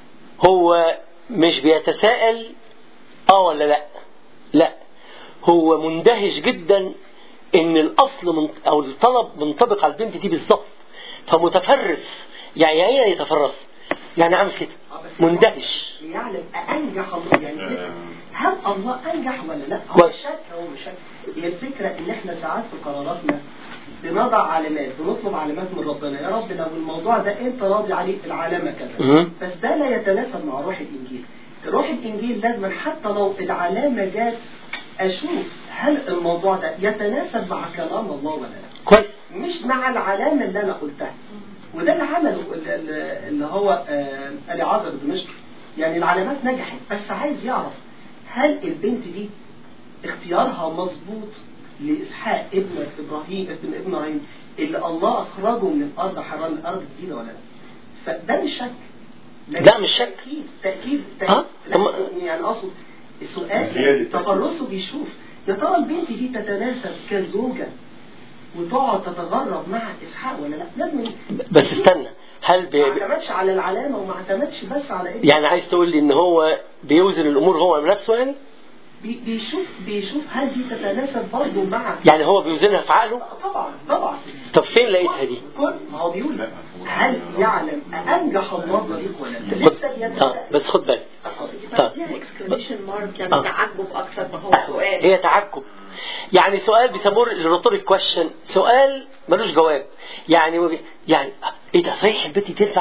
هو مش بيتساءل اه ولا لا لا هو مندهش جدا ان الاصل من او الطلب منطبق على البنت دي بالظبط فمتفرس يعني ايه يتفرس يعني عامل كده مندهش يعلم أنجح الله يعني آه. هل الله أنجح ولا لا؟ هو كويس. مش شك هو مش شك هي الفكرة إن إحنا ساعات في قراراتنا بنضع علامات بنطلب علامات من ربنا يا رب لو الموضوع ده أنت راضي عليه العلامة كذا مم. بس ده لا يتناسب مع روح الإنجيل روح الإنجيل لازم حتى لو العلامة جات أشوف هل الموضوع ده يتناسب مع كلام الله ولا لا كويس مش مع العلامة اللي أنا قلتها وده اللي عمله ال- ال- اللي هو آه، اليعازر دمشق يعني العلامات نجحت بس عايز يعرف هل البنت دي اختيارها مظبوط لإسحاق ابن إبراهيم ابن ابن إبراهيم اللي الله أخرجه من الأرض حرام الأرض جديدة ولا لا فده مش شك لكن لا، مش شك. تأكيد تأكيد, تأكيد آه، طب ما- لا، يعني أقصد زيادة السؤال تفرسه بيشوف يا ترى البنت دي تتناسب كزوجة وتقعد تتغرب مع إسحاق ولا لا لازم بس استنى هل ما بي... اعتمدش على العلامة وما اعتمدش بس على ابنه يعني عايز تقول لي ان هو بيوزن الامور هو بنفسه يعني بي- بيشوف بيشوف هل دي تتناسب برضه مع يعني هو بيوزنها في عقله طبعا طبعا طب فين لقيتها دي كل ما هو بيقول هل يعلم أنجح الله طريق ولا لا؟ خد لسه اه بيتساءل. بس خد بالك طب فيها اكسكليميشن مارك يعني آه. تعجب اكثر ما هو سؤال هي تعجب يعني سؤال بيسموه الريتوريك كويشن سؤال ملوش جواب يعني يعني ايه ده صحيح البنت تنفع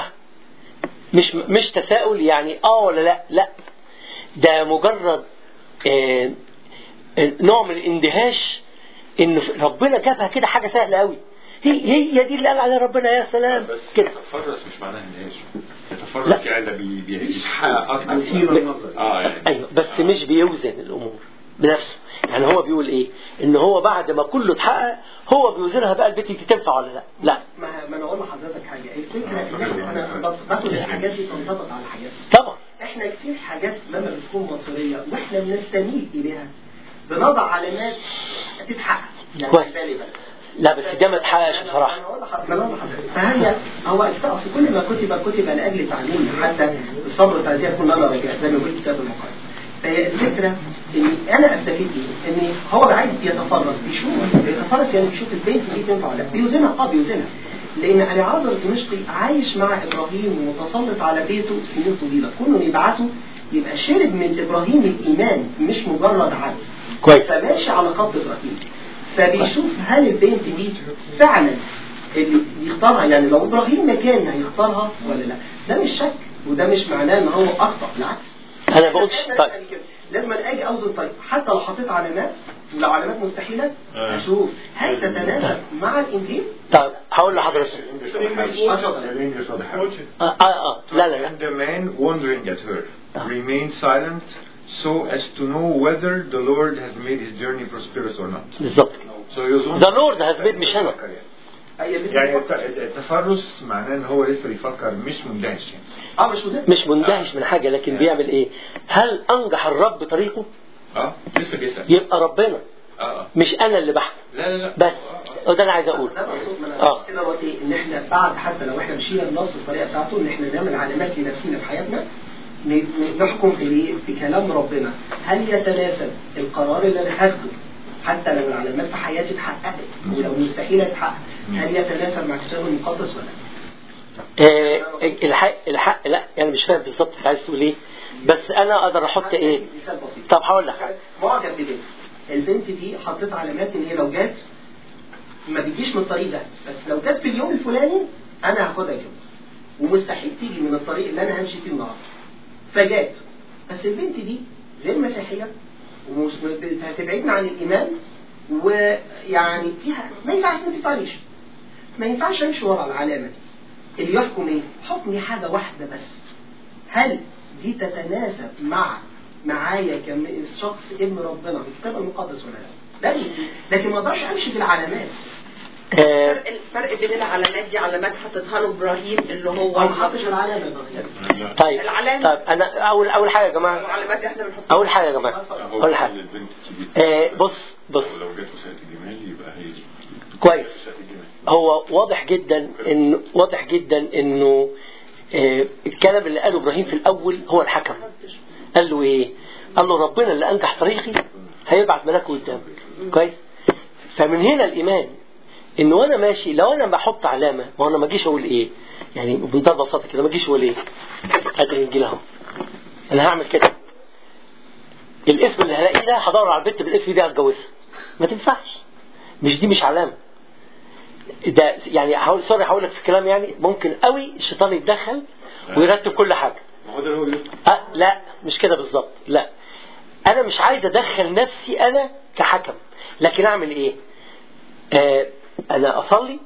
مش مش تساؤل يعني اه ولا لا لا ده مجرد آه آه، نوع من الاندهاش ان ربنا جابها كده حاجه سهله قوي هي هي دي اللي قال عليها ربنا يا سلام بس كده يتفرس مش معناها اندهاش لا. يتفرس يعني ده بي- بي- بيحقق اكتر اه يعني ايوه بس مش بيوزن الامور بنفسه يعني هو بيقول ايه ان هو بعد ما كله اتحقق هو بيوزنها بقى البنت دي تنفع ولا لا لا ما ما انا اقول لحضرتك حاجه الفكره ان احنا انا بس- باخد الحاجات دي تنطبق على حاجات طبعا احنا كتير حاجات لما بتكون مصريه واحنا بنستميل اليها بنضع علامات تتحقق يعني كويس. بالي بقى. لا بس ده ما اتحققش بصراحه أنا أقول لحضرتك- ما أنا أقول لحضرتك. فهي هو اصل كل ما كتب كتب لاجل تعليم حتى الصبر والتعزيه كل مره رجع زي ما بيقول الكتاب المقدس فهي الفكره ان انا استفيد ايه؟ ان هو عايز يتفرس بيشوف يتفرس يعني بيشوف البنت دي تنفع ولا لا بيوزنها اه بيوزنها لان اليعازر الدمشقي عايش مع ابراهيم ومتسلط على بيته سنين طويله كونه يبعته يبقى شرب من ابراهيم الايمان مش مجرد عبد كويس. فماشي على خط ابراهيم فبيشوف هل البنت دي فعلا اللي بيختارها يعني لو ابراهيم مكان هيختارها ولا لا ده مش شك وده مش معناه ان هو اخطا بالعكس انا بقولش لازم طيب أسأل كده. لازم اجي اوزن طيب حتى لو حطيت علامات ولو علامات مستحيله آه. اشوف هل تتناسب مع الانجيل طيب هقول لحضرتك الانجليش واضح أوي. اه اه, آه. لا لا لا And the man wondering at her remained silent so as to know whether the Lord has made his journey prosperous or not. بالظبط كده So يظن The Lord has made مش أنا. هي لسه يعني بتفكر. الت- التفرس معناه ان هو لسه بيفكر مش مندهش يعني اه مش مدرك مش مندهش من حاجه لكن بيعمل ايه هل انجح الرب طريقه اه لسه بيسأل يبقى ربنا اه اه مش انا اللي بحكم لا لا لا بس وده انا عايز اقوله ده مقصود من اه كده هو ايه ان احنا بعد حتى لو احنا مشينا بنص الطريقه بتاعته ان احنا نعمل علامات لنفسنا في حياتنا ن- ن- نحكم في ايه في كلام ربنا هل يتناسب القرار اللي انا هاخده حتى لو العلامات في حياتي اتحققت ولو مستحيل تتحقق هل يتناسب مع الكتاب المقدس ولا لا؟ آه، الحق الحق لا انا مش فاهم بالظبط انت عايز تقول ايه بس انا اقدر احط ايه مثال بسيط طب هقول لك حاجه معجب ببنت البنت دي حطيت علامات ان هي لو جت ما بتجيش من الطريق ده بس لو جت في اليوم الفلاني انا هاخدها جوز ومستحيل تيجي من الطريق اللي انا همشي فيه النهارده فجات بس البنت دي غير مسيحيه ومش هتبعدنا عن الايمان ويعني فيها ما ينفعش ما تنفعنيش ما ينفعش امشي ورا العلامه دي اللي يحكم ايه؟ حكمي حاجه واحده بس هل دي تتناسب مع معايا كشخص ابن ربنا بالكتاب المقدس ولا لا؟ ده اللي- لكن ما اقدرش امشي بالعلامات آه، الفرق- الفرق بين العلامات دي علامات حطتها له ابراهيم اللي هو او ما حطش العلامه ده طيب العلامة. طيب انا اول اول حاجه يا جماعه العلامات دي احنا بنحطها اول حاجه يا جماعه هو اول حاجه البنت تيجي آه، بص بص لو جت وسائل الجمال يبقى هي دي كويس وسائل الجمال هو واضح جدا ان واضح جدا انه آه، الكلام اللي قاله ابراهيم في الاول هو الحكم قال له ايه قال له ربنا اللي انجح طريقي هيبعت ملاكه قدامك كويس فمن هنا الايمان ان وانا ماشي لو انا بحط علامه ما انا ما اجيش اقول ايه يعني بمنتهى البساطه كده ما اجيش اقول ايه ادي الانجيل اهو انا هعمل كده الاسم اللي هلاقيه ده هدور على البنت بالاسم ده اتجوزها ما تنفعش مش دي مش علامه ده يعني هقول سوري هقول لك في الكلام يعني ممكن قوي الشيطان يتدخل ويرتب كل حاجه ما هو ده اللي هو بيقول أه لا مش كده بالظبط لا انا مش عايز ادخل نفسي انا كحكم لكن اعمل ايه آه انا اصلي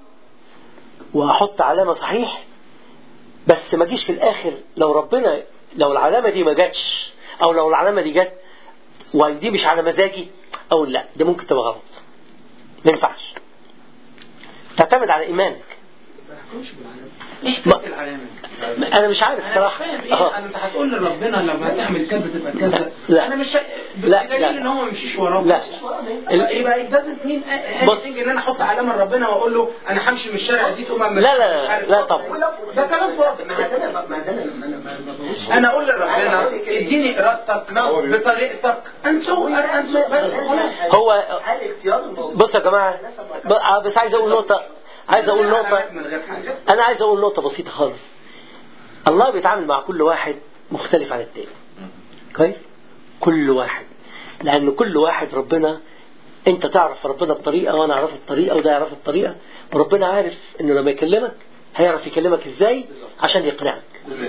واحط علامه صحيح بس ما اجيش في الاخر لو ربنا لو العلامه دي ما جاتش او لو العلامه دي جت ودي مش على مزاجي او لا ده ممكن تبقى غلط ما ينفعش تعتمد على ايمانك تحكمش بالعلامة ايه ما- فكرة العلامة انا مش عارف انا مش صراحه فاهم ايه آه. انا انت هتقول لربنا لما هتعمل كذا تبقى كذا لا. انا مش فاهم لا، بدليل لا. ان هو ما يمشيش وراه لا. ال- يبقى it doesn't mean بص. anything ان انا احط علامه لربنا واقول له انا همشي من الشارع دي تقوم لا لا لا, لا طبعا ده كلام فاضي ما ده انا ما ده انا ما انا ما ما بقولش انا اقول لربنا اديني ارادتك بطريقتك انسو انسو بس خلاص هو هل اختيار الموضوع بص يا جماعه ب- بس عايز اقول نقطه عايز اقول نقطه من غير حاجه انا عايز اقول نقطه بسيطه خالص الله بيتعامل مع كل واحد مختلف عن التاني كويس كل واحد لان كل واحد ربنا انت تعرف ربنا بطريقه وانا اعرفه بطريقه وده يعرفه بطريقه وربنا عارف انه لما يكلمك هيعرف يكلمك ازاي عشان يقنعك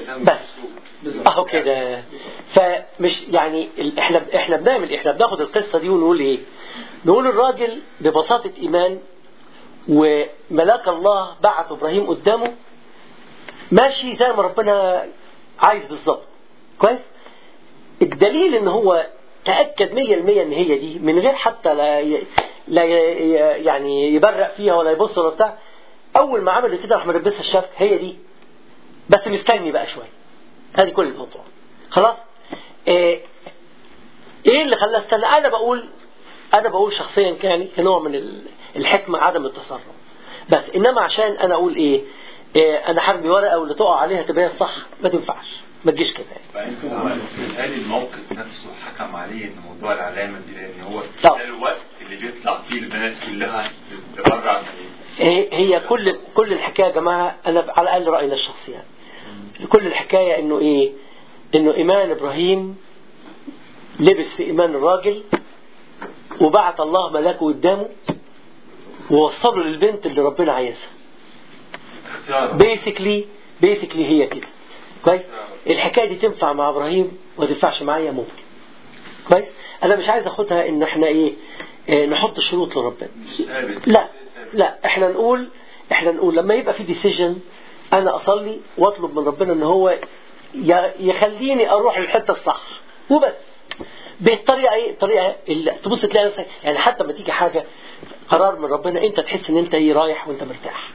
بس اهو كده فمش يعني ال- احنا احنا بنعمل احنا بناخد القصه دي ونقول ايه نقول الراجل ببساطه ايمان وملاك الله بعت ابراهيم قدامه ماشي زي ما ربنا عايز بالظبط كويس الدليل ان هو تاكد 100% ان هي دي من غير حتى لا ي... لا ي... يعني يبرق فيها ولا يبص ولا بتاع اول ما عمل كده راح ملبسها الشبك هي دي بس مستني بقى شويه هذه كل الموضوع خلاص ايه, إيه اللي خلاه استنى انا بقول انا بقول شخصيا كان كنوع من ال- الحكمه عدم التصرف بس انما عشان انا اقول ايه, إيه انا حربي ورقه واللي تقع عليها تبقى هي الصح ما تنفعش ما تجيش كده يعني. بالتالي الموقف نفسه حكم عليه ان موضوع العلامه دي لان هو طبعا. ده الوقت اللي بيطلع فيه البنات كلها تبرع من هي هي كل كل الحكايه يا جماعه انا على الاقل راينا الشخصي يعني كل الحكايه انه ايه انه ايمان ابراهيم لبس في ايمان الراجل وبعت الله ملاكه قدامه ووصله للبنت اللي ربنا عايزها اختيار بيسكلي بيسكلي هي كده كويس الحكايه دي تنفع مع ابراهيم وما تنفعش معايا ممكن كويس انا مش عايز اخدها ان احنا ايه, إيه نحط شروط لربنا مش ثابت لا لا احنا نقول احنا نقول لما يبقى في ديسيجن انا اصلي واطلب من ربنا ان هو ي- يخليني اروح للحته الصح وبس بالطريقه ايه الطريقه اللي تبص تلاقي نفسك يعني حتى لما تيجي حاجه قرار من ربنا انت تحس ان انت ايه رايح وانت مرتاح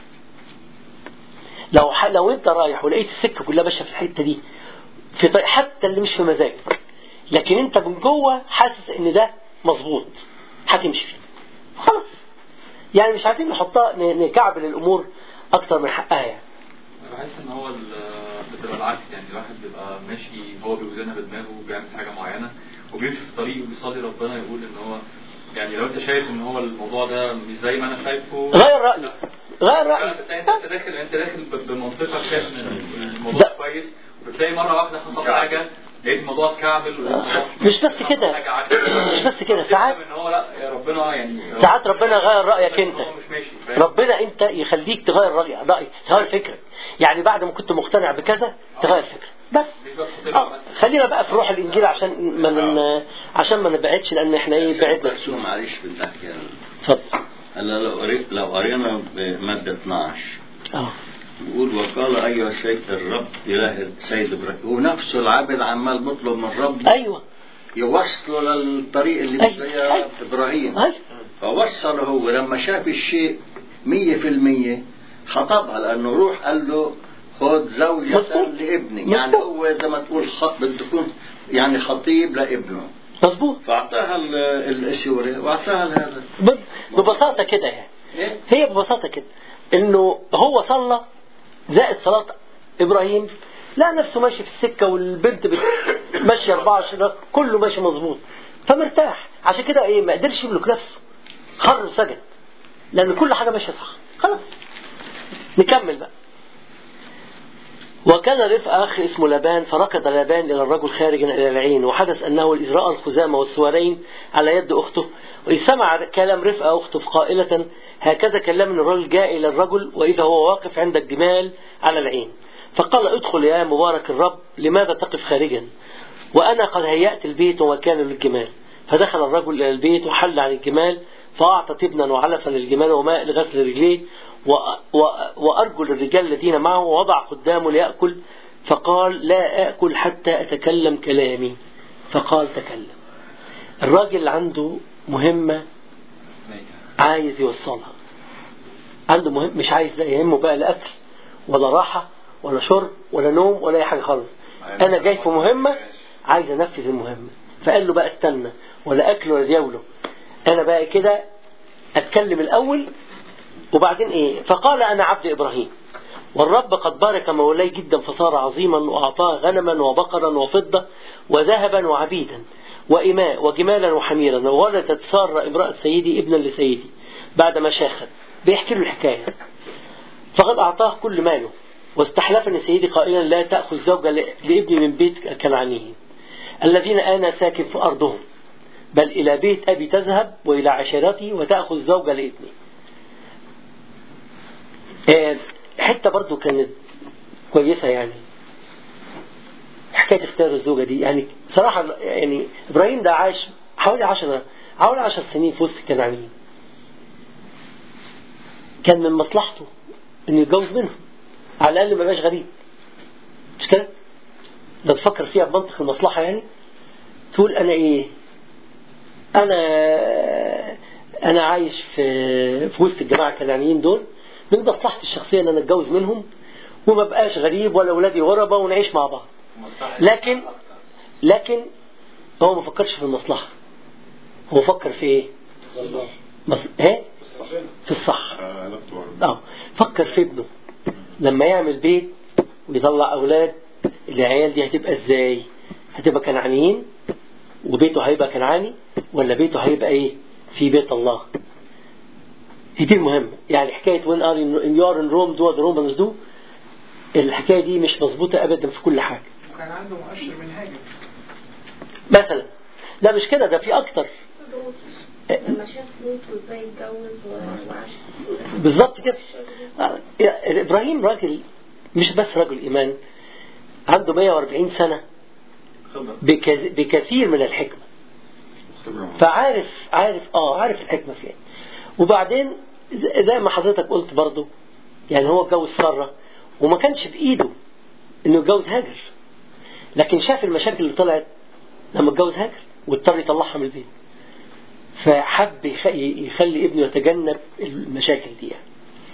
لو ح... لو انت رايح ولقيت السكه كلها ماشيه في الحته دي في طريق حتى اللي مش في مزاجك لكن انت من جوه حاسس ان ده مظبوط هتمشي فيه خلاص يعني مش عايزين نحطها ن- نكعبل الامور اكتر من حقها يعني بحس ان هو ال- بتبقى العكس يعني الواحد بيبقى ماشي هو بيوزنها بدماغه وبيعمل حاجه معينه وبيمشي في طريق وبيصلي ربنا يقول ان هو يعني لو انت شايف ان هو الموضوع ده مش زي ما انا شايفه غير رأيك غير فعلا رأيك بتلاقي انت انت داخل انت داخل ب- بمنطقك شايف ان الموضوع ده- كويس وبتلاقي مره واحده حصل حاجه لقيت الموضوع اتكعبل ولقيت الموضوع مش بس كده. حاجة عكس. مش بس كده، تفهم ساعات- ان هو لا يا ربنا يعني ساعات ربنا يغير رأيك انت هو مش ماشي فاهم؟ ربنا انت يخليك تغير رأي رأيك تغير فكرك يعني بعد ما كنت مقتنع بكذا تغير فكرك بس مش بس خطير اه خلينا بقى في روح الانجيل عشان ما من عشان ما نبعدش لان احنا ايه بعدنا بس كتير معلش في الحكي اتفضل هلا لو قريت لو قرينا بمادة 12 اه بيقول وقال أيها السيد الرب إله السيد إبراهيم ونفسه العبد عمال بيطلب من ربه ايوه يوصله للطريق اللي أيوة. فيها أيوة. إبراهيم ايوه فوصله هو لما شاف الشيء مية في المية خطبها لأنه روح قال له خد زوجة مظبوط. لابني يعني مظبوط. هو زي ما تقول خط بده يكون يعني خطيب لابنه مظبوط فأعطاها ال- السوري وأعطاها هذا ب- ببساطه كده يعني إيه؟ هي ببساطه كده انه هو صلى زائد صلاه ابراهيم لا نفسه ماشي في السكه والبنت بت- ماشيه 24 كله ماشي مظبوط فمرتاح عشان كده ايه ما قدرش يملك نفسه خر وسجد لان كل حاجه ماشيه صح خلاص نكمل بقى وكان رفقة أخ اسمه لبان فركض لبان إلى الرجل خارجا إلى العين وحدث أنه إذ رأى الخزامة والسوارين على يد أخته وإذ سمع كلام رفقة أخته قائلة هكذا كلمني الرجل جاء إلى الرجل وإذا هو واقف عند الجمال على العين فقال ادخل يا مبارك الرب لماذا تقف خارجا وأنا قد هيأت البيت ومكان للجمال فدخل الرجل إلى البيت وحل عن الجمال فأعطى تبنا وعلفا للجمال وماء لغسل رجليه و... و... وأرجل الرجال الذين معه ووضع قدامه ليأكل فقال لا آكل حتى أتكلم كلامي فقال تكلم الراجل عنده مهمة عايز يوصلها عنده مهم مش عايز لا يهمه بقى الأكل ولا راحة ولا شرب ولا نوم ولا أي حاجة خالص أنا جاي في مهمة عايز أنفذ المهمة فقال له بقى استنى ولا أكل ولا ديوله أنا بقى كده أتكلم الأول وبعدين إيه فقال أنا عبد إبراهيم والرب قد بارك مولاي جدا فصار عظيما وأعطاه غنما وبقرا وفضة وذهبا وعبيدا وإماء وجمالا وحميرا وولدت سارة امرأة سيدي ابنا لسيدي بعدما شاخت بيحكي له الحكاية فقد أعطاه كل ماله واستحلفني سيدي قائلا لا تأخذ زوجة لابني من بيت الكنعانيين الذين أنا ساكن في أرضهم بل إلى بيت أبي تذهب وإلى عشيرتي وتأخذ زوجة لابني آه، حتة برضو كانت كويسة يعني حكاية اختيار الزوجة دي يعني صراحة يعني إبراهيم ده عاش حوالي عشرة حوالي عشر سنين في وسط الكنعانيين كان من مصلحته إنه يتجوز منهم على الأقل ما يبقاش غريب مش كده؟ ده تفكر فيها بمنطق المصلحة يعني تقول أنا إيه؟ أنا أنا عايش في في وسط الجماعة الكنعانيين دول من مصلحتي الشخصية إن أنا أتجوز منهم وما بقاش غريب ولا أولادي غربة ونعيش مع بعض لكن لكن هو ما فكرش في المصلحة هو فكر في ايه؟ مص... ايه؟ في الصح اه فكر في ابنه لما يعمل بيت ويطلع اولاد العيال دي هتبقى ازاي؟ هتبقى كنعانيين وبيته هيبقى كنعاني ولا بيته هيبقى ايه؟ في بيت الله هي دي المهمة يعني حكاية when are in, you are in Rome do what the Romans do الحكاية دي مش مظبوطة أبدا في كل حاجة وكان عنده مؤشر منهاجي مثلا لا مش كده ده في أكتر لما شاف لوط وازاي اتجوز و- وعاش بالظبط كده آه، إبراهيم راجل مش بس رجل إيمان عنده 140 سنة بكث- بكثير من الحكمة فعارف عارف اه عارف الحكمة فين وبعدين ز- زي ما حضرتك قلت برضو يعني هو اتجوز سارة وما كانش بإيده انه يتجوز هاجر لكن شاف المشاكل اللي طلعت لما اتجوز هاجر واضطر يطلعها من البيت فحب يخ- يخلي ابنه يتجنب المشاكل دي يعني.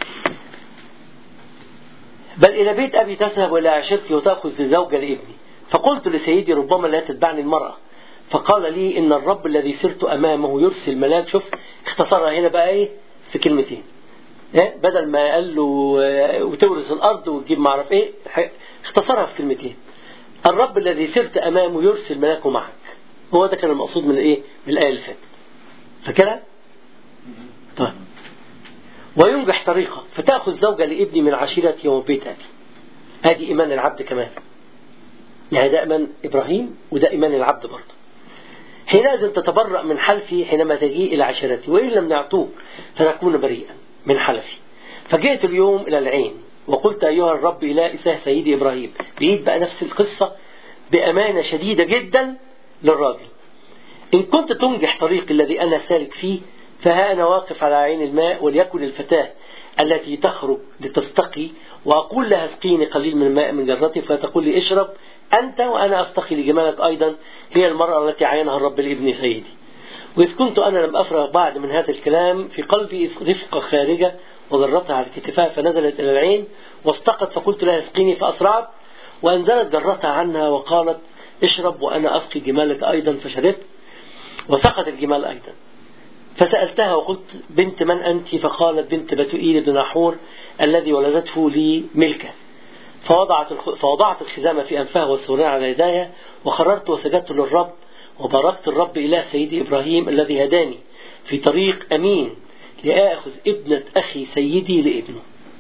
بل إلى بيت أبي تذهب وإلى عشيرتي وتأخذ زوجة لابني فقلت لسيدي ربما لا تتبعني المرأة فقال لي إن الرب الذي سرت أمامه يرسل ملاك شوف اختصرها هنا بقى إيه في كلمتين إيه؟ بدل ما قال له آه، وتورث الأرض وتجيب معرف إيه ح- اختصرها في كلمتين الرب الذي سرت أمامه يرسل ملاكه معك هو ده كان المقصود من إيه من الآية اللي فاتت فاكرها؟ طيب وينجح طريقه فتأخذ زوجة لابني من عشيرتي ومن بيت أبي هذه إيمان العبد كمان يعني ده إيمان إبراهيم وده إيمان العبد برضه حينئذ تتبرأ من حلفي حينما تجيء إلى عشيرتي وإن لم نعطوك فتكون بريئا من حلفي فجئت اليوم إلى العين وقلت أيها الرب إله إله سيدي إبراهيم بعيد بقى نفس القصة بأمانة شديدة جدا للراجل إن كنت تنجح طريقي الذي أنا سالك فيه فها أنا واقف على عين الماء وليكن الفتاة التي تخرج لتستقي وأقول لها اسقيني قليل من الماء من جرتي فتقول لي اشرب أنت وأنا أستقي لجمالك أيضا هي المرأة التي عينها الرب لابن سيدي وإذ كنت أنا لم أفرغ بعد من هذا الكلام في قلبي رفقة خارجة وجرتها على كتفها فنزلت إلى العين واستقت فقلت لها اسقيني فأسرعت وأنزلت جرتها عنها وقالت اشرب وأنا أسقي جمالك أيضا فشربت وسقط الجمال أيضا فسألتها وقلت بنت من أنت فقالت بنت بتوئيل بن نحور الذي ولدته لي ملكة فوضعت الخ... فوضعت الخزامة في أنفها والسورين على يداها وخررت وسجدت للرب وباركت الرب إله سيدي إبراهيم الذي هداني في طريق أمين لآخذ ابنة أخي سيدي لابنه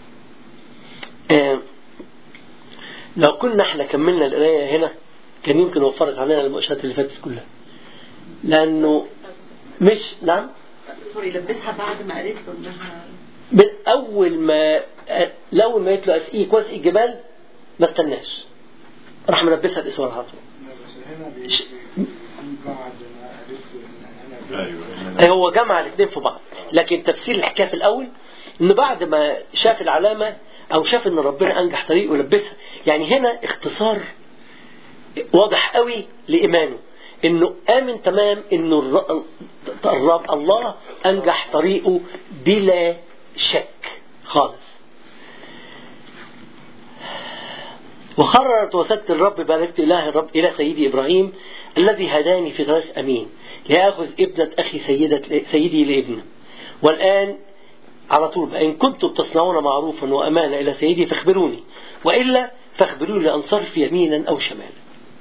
آه لو كنا احنا كملنا القراية هنا كان يمكن وفرت علينا المؤشرات اللي فاتت كلها لأنه مش نعم سوري لبسها بعد ما قالت له انها من أول ما لو ما قلت له أسقيك وأسقي الجبال ما استناش راح ملبسها الإسوار على طول بس هنا بي- بي- بعد ما قالت له ان انا أي هو جمع الاثنين في بعض لكن تفسير الحكايه في الاول انه بعد ما شاف العلامه او شاف ان ربنا انجح طريقه لبسها يعني هنا اختصار واضح قوي لايمانه انه امن تمام انه الر- الرب الله انجح طريقه بلا شك خالص وقررت وسدت الرب باركت إله الرب إلى سيدي إبراهيم الذي هداني في طريق أمين لآخذ ابنة أخي سيدة سيدي لابنه والآن على طول بقى إن كنتم تصنعون معروفا وأمانة إلى سيدي فاخبروني وإلا فاخبروني لأنصرف يمينا أو شمالا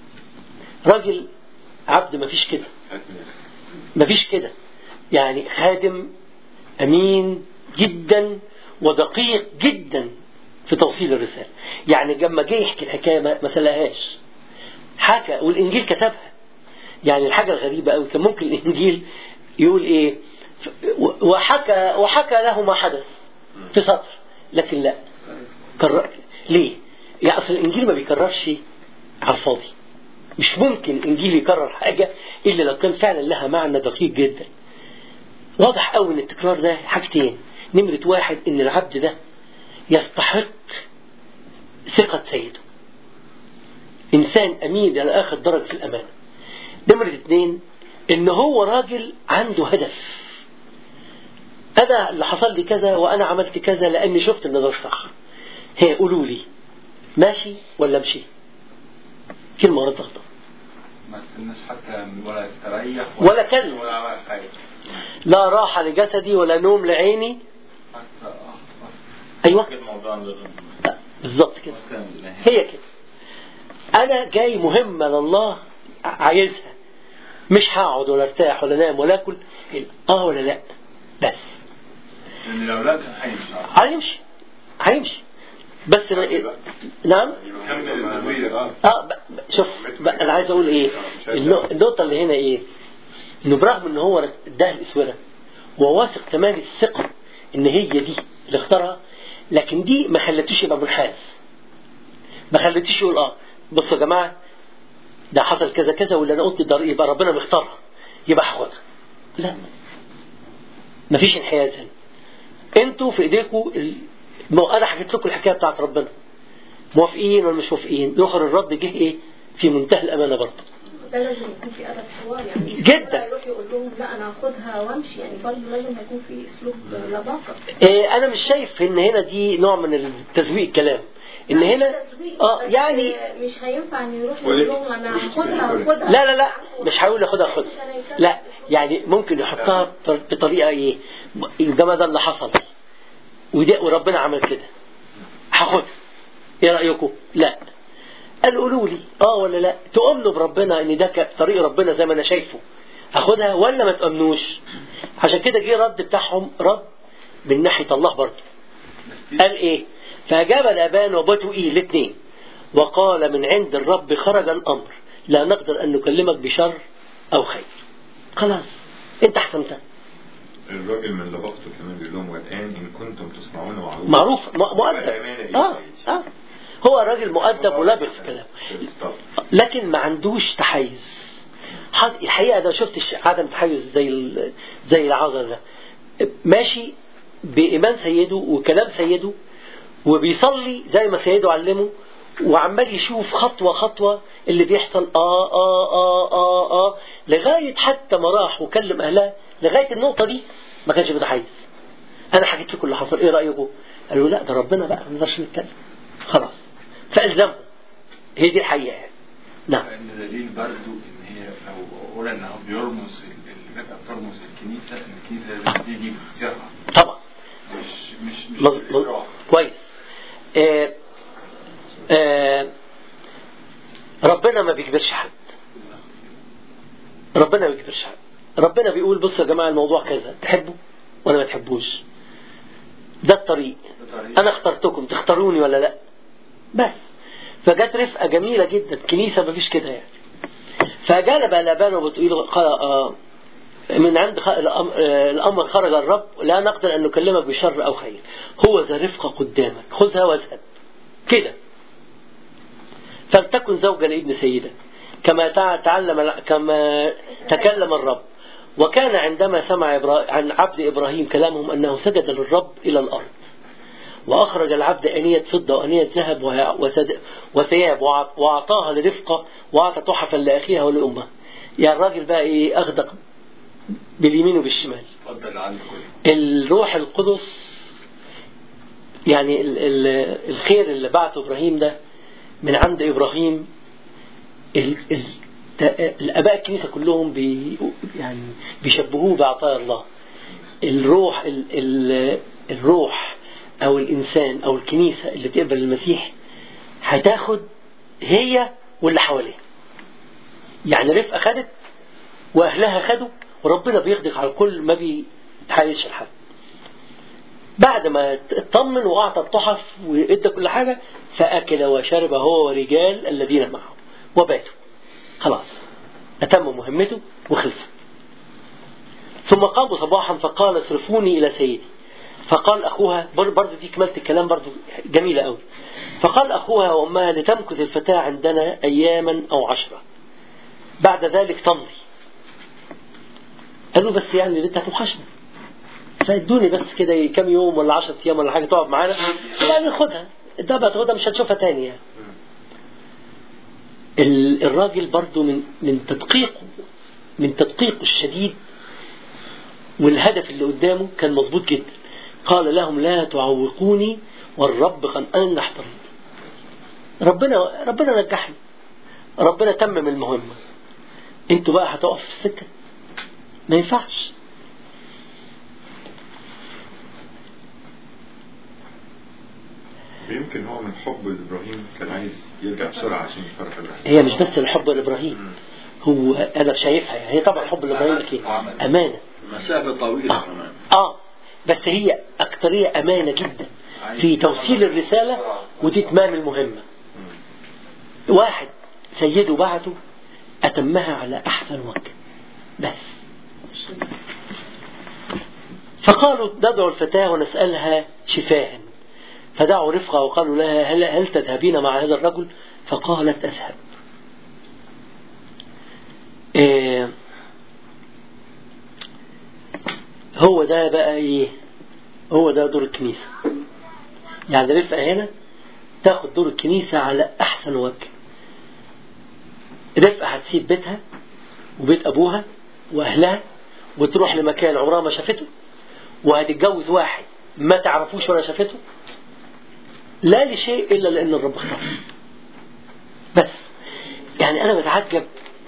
راجل عبد ما فيش كده ما فيش كده يعني خادم أمين جدا ودقيق جدا في توصيل الرسالة يعني لما جه يحكي الحكاية ما ما سلاهاش حكى والإنجيل كتبها يعني الحاجة الغريبة قوي كان ممكن الإنجيل يقول إيه وحكى وحكى له ما حدث في سطر لكن لا كرر ليه؟ يعني أصل الإنجيل ما بيكررش على الفاضي مش ممكن الإنجيل يكرر حاجة إلا لو كان فعلا لها معنى دقيق جدا واضح قوي ان التكرار ده حاجتين نمرة واحد ان العبد ده يستحق ثقة سيده انسان امين الى اخر درجة في الامانة نمرة اتنين ان هو راجل عنده هدف انا اللي حصل لي كذا وانا عملت كذا لاني شفت ان ده الصح هي قولوا لي ماشي ولا امشي كلمة ورا ضغطة ما استناش حتى ولا استريح ولا كلم. ولا عمل حاجة لا راحة لجسدي ولا نوم لعيني حتى أخ- ايوه الموضوع ده لا، بالظبط كده أسلم بالله. هي كده انا جاي مهمة لله عايزها مش هقعد ولا ارتاح ولا انام ولا اكل اه ولا لا بس لأن لو لا كان هيمشي هيمشي هيمشي بس ما- نعم كمل التدوير اه ب- ب- شوف ب- انا عايز اقول ايه النو- النقطة اللي هنا ايه انه برغم ان هو اداها الاسورة وواثق تمام الثقة ان هي دي اللي اختارها لكن دي ما خلتوش يبقى منحاز ما خلتوش يقول اه بصوا يا جماعة ده حصل كذا كذا واللي انا قلت ده يبقى ربنا مختارها يبقى هاخدها لا مفيش انحياز هنا انتوا في ايديكم ال... ما هو انا حكيت لكم الحكايه بتاعت ربنا موافقين ولا مش موافقين يخر الرد جه ايه في منتهى الامانه برضه ده لازم يكون في ادب حوار يعني جدا. يروح يقول لهم لا انا هاخدها وامشي يعني برضه لازم يكون في اسلوب لباقه إيه انا مش شايف ان هنا دي نوع من التزويق الكلام ان هنا اه يعني مش هينفع ان يروح يقول لهم انا هاخدها هاخدها لا لا لا مش هقول ياخدها خدها لا يعني ممكن يحطها بطريقه ايه الجماعه ده اللي حصل وده وربنا عمل كده هاخدها ايه رايكم لا قال قولوا لي اه ولا لا تؤمنوا بربنا ان ده ك- طريق ربنا زي ما انا شايفه هاخدها ولا ما تؤمنوش عشان كده جه رد بتاعهم رد من ناحيه الله برضه قال ايه فاجاب الابان وبتوئيل الاثنين وقال من عند الرب خرج الامر لا نقدر ان نكلمك بشر او خير خلاص انت حسمتها الراجل من لبقته كمان بيقول لهم والآن إن كنتم تصنعون معروف معروف م- مؤدب والأمانة إلى اه سيدي. اه هو راجل مؤدب ولبق في كلامه بالظبط. لكن ما عندوش تحيز حد- الحقيقه ده شفت الش- عدم تحيز زي ال- زي العذر ده ماشي بإيمان سيده وكلام سيده وبيصلي زي ما سيده علمه وعمال يشوف خطوة خطوة اللي بيحصل آه آه آه آه آه لغاية حتى ما راح وكلم أهلها لغاية النقطة دي ما كانش متحيز أنا حكيت لكم اللي حصل إيه رأيكم؟ قالوا لا ده ربنا بقى ما نقدرش نتكلم خلاص فألزمهم هي دي الحقيقة يعني نعم لأن دليل برضو إن هي لو قلنا إن هو بيرمز اللي بقى بترمز الكنيسة إن الكنيسة لازم تيجي باختيارها طبعا مش مش مش مظ- مظ- بالإكراه. كويس آه آه ربنا ما بيجبرش حد ربنا ما بيجبرش حد ربنا بيقول بصوا يا جماعة الموضوع كذا تحبوا ولا ما تحبوش ده الطريق انا اخترتكم تختاروني ولا لا بس فجت رفقة جميلة جدا كنيسة ما فيش كده يعني فجال بقى لابان وبتقول قال آه من عند خ- الأم- آه، الأمر خرج الرب لا نقدر أن نكلمك بشر أو خير هو ذا رفقة قدامك خذها واذهب كده فلتكن زوجة لابن سيدك كما تع- تعلم كما تكلم الرب وكان عندما سمع إبرا- عن عبد إبراهيم كلامهم أنه سجد للرب إلى الأرض وأخرج العبد أنية فضة وأنية ذهب وه- وسد- وثياب وأع- وأعطاها لرفقة وأعطى تحفا لأخيها ولأمها يعني الراجل بقى إيه أخدق باليمين وبالشمال اتفضل عندك كله الروح القدس يعني ال ال الخير اللي بعته ابراهيم ده من عند إبراهيم ال ال الآباء الكنيسة كلهم بي يعني بيشبهوه بعطايا الله الروح ال ال الروح أو الإنسان أو الكنيسة اللي تقبل المسيح هتاخد هي واللي حواليها يعني رفقة خدت وأهلها خدوا وربنا بيغدق على الكل ما بيتحايلش لحد بعد ما اطمن وأعطى التحف وإدى كل حاجة فأكل وشرب هو ورجال الذين معه وباتوا خلاص أتم مهمته وخلصت ثم قاموا صباحا فقال اصرفوني إلى سيدي فقال أخوها برضه دي كملت الكلام برضه جميلة قوي فقال أخوها وأمها لتمكث الفتاة عندنا أياما أو عشرة بعد ذلك تمضي قالوا بس يعني البنت هتوحشنا فادوني بس كده كام يوم ولا 10 ايام ولا حاجه تقعد معانا يعني خدها ده بتاخدها مش هتشوفها تاني يعني. الراجل برضو من من تدقيقه من تدقيقه الشديد والهدف اللي قدامه كان مظبوط جدا قال لهم لا تعوقوني والرب قد انجح طريقي ربنا ربنا نجحني ربنا تمم المهمه انتوا بقى هتقف في السكه ما ينفعش يمكن هو من حب لابراهيم كان عايز يرجع بسرعه عشان يفرح الرحله هي مش بس الحب لابراهيم هو انا شايفها يعني هي طبعا حب لابراهيم لكن امانه مسافة طويلة كمان اه بس هي اكتريه امانه جدا في توصيل الرساله وتتمام المهمه واحد سيده بعته اتمها على احسن وجه بس فقالوا ندعو الفتاة ونسألها شفاها فدعوا رفقة وقالوا لها هل, هل تذهبين مع هذا الرجل فقالت أذهب إيه هو ده بقى ايه هو ده دور الكنيسة يعني رفقة هنا تاخد دور الكنيسة على أحسن وجه رفقة هتسيب بيتها وبيت أبوها وأهلها وتروح لمكان عمرها ما شافته وهتتجوز واحد ما تعرفوش ولا شافته لا لشيء إلا لأن الرب اختار بس يعني أنا بتعجب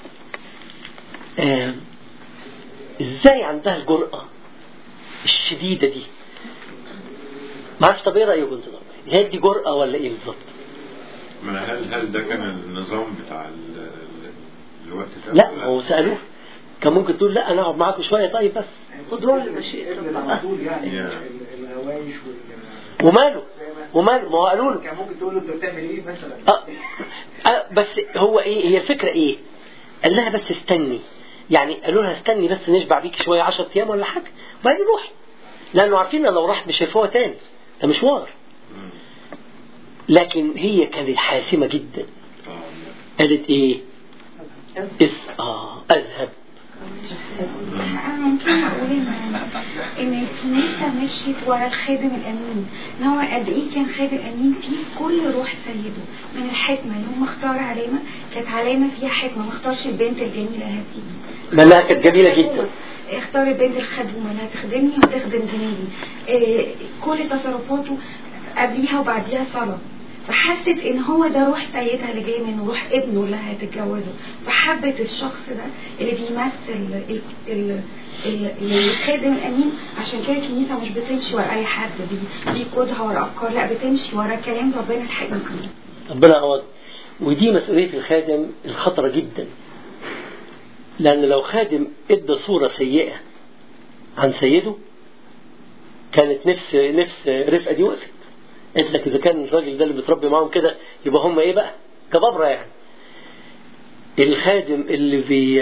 آه إزاي عندها الجرأة الشديدة دي ما عرفش طب إيه رأيكم أنتوا هي دي جرأة ولا إيه بالظبط؟ ما هل هل ده كان النظام بتاع ال- ال- الوقت ده؟ لا ولا- هو سألوه كان ممكن تقول لا أنا أقعد معاكم شوية طيب بس خضوع لمشيئة ربنا على طول يعني Yeah. ال- الهوايش وال وماله وماله ما هو قالوا له كان ممكن تقول له انت بتعمل ايه مثلا آه. آه بس هو ايه هي الفكره ايه؟ قال لها بس استني يعني قالوا لها استني بس نشبع بيك شويه 10 ايام ولا حاجه وبعدين روحي لانه عارفين إن لو راحت مش هيشوفوها تاني ده مشوار مم. لكن هي كانت حاسمه جدا آه. قالت ايه؟ اس اه اذهب أنا ممكن أقول إن إن الكنيسة مشيت ورا الخادم الأمين إن هو قد إيه كان خادم أمين فيه كل روح سيده من الحكمة يوم ما اختار علامة كانت علامة فيها حكمة ما اختارش البنت الجميلة هتيجي مالها كانت جميله جدا اختار البنت الخدومة اللي هتخدمني وتخدم زميلي إيه، كل تصرفاته قبليها وبعديها صلاة فحست ان هو ده روح سيدها اللي جاي منه روح ابنه اللي هتتجوزه فحبت الشخص ده اللي بيمثل ال- ال- ال- الخادم الامين عشان كده الكنيسه مش بتمشي ورا اي حد بي- بيقودها ورا افكار لا بتمشي ورا كلام ربنا الحقيقي ربنا عوض ودي مسؤوليه الخادم الخطره جدا لان لو خادم ادى صوره سيئه عن سيده كانت نفس نفس رفقه دي وقفت قلت لك اذا كان الراجل ده اللي بيتربي معاهم كده يبقى هم ايه بقى كبابره يعني الخادم اللي بي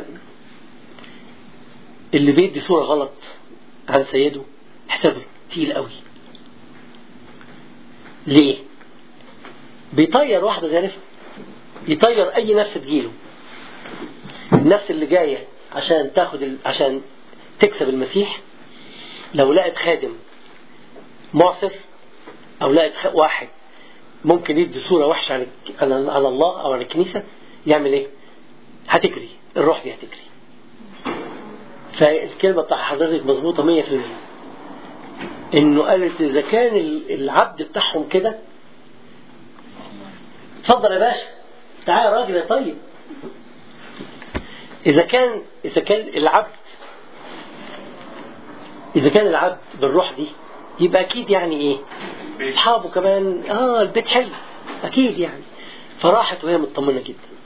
اللي بيدي صوره غلط عن سيده حسابه تقيل قوي ليه بيطير واحده زي رفقه يطير اي نفس تجيله النفس اللي جايه عشان تاخد ال... عشان تكسب المسيح لو لقت خادم معصر او لقت خ... واحد ممكن يدي صوره وحشه عن عن عن الله او عن الكنيسه يعمل ايه؟ هتجري الروح دي هتجري فالكلمه بتاع حضرتك مظبوطه 100% انه قالت اذا كان ال- العبد بتاعهم كده اتفضل يا باشا تعال يا راجل يا طيب إذا كان إذا كان العبد إذا كان العبد بالروح دي يبقى أكيد يعني إيه؟ أصحابه كمان آه البيت حلو أكيد يعني فراحت وهي مطمنة جدا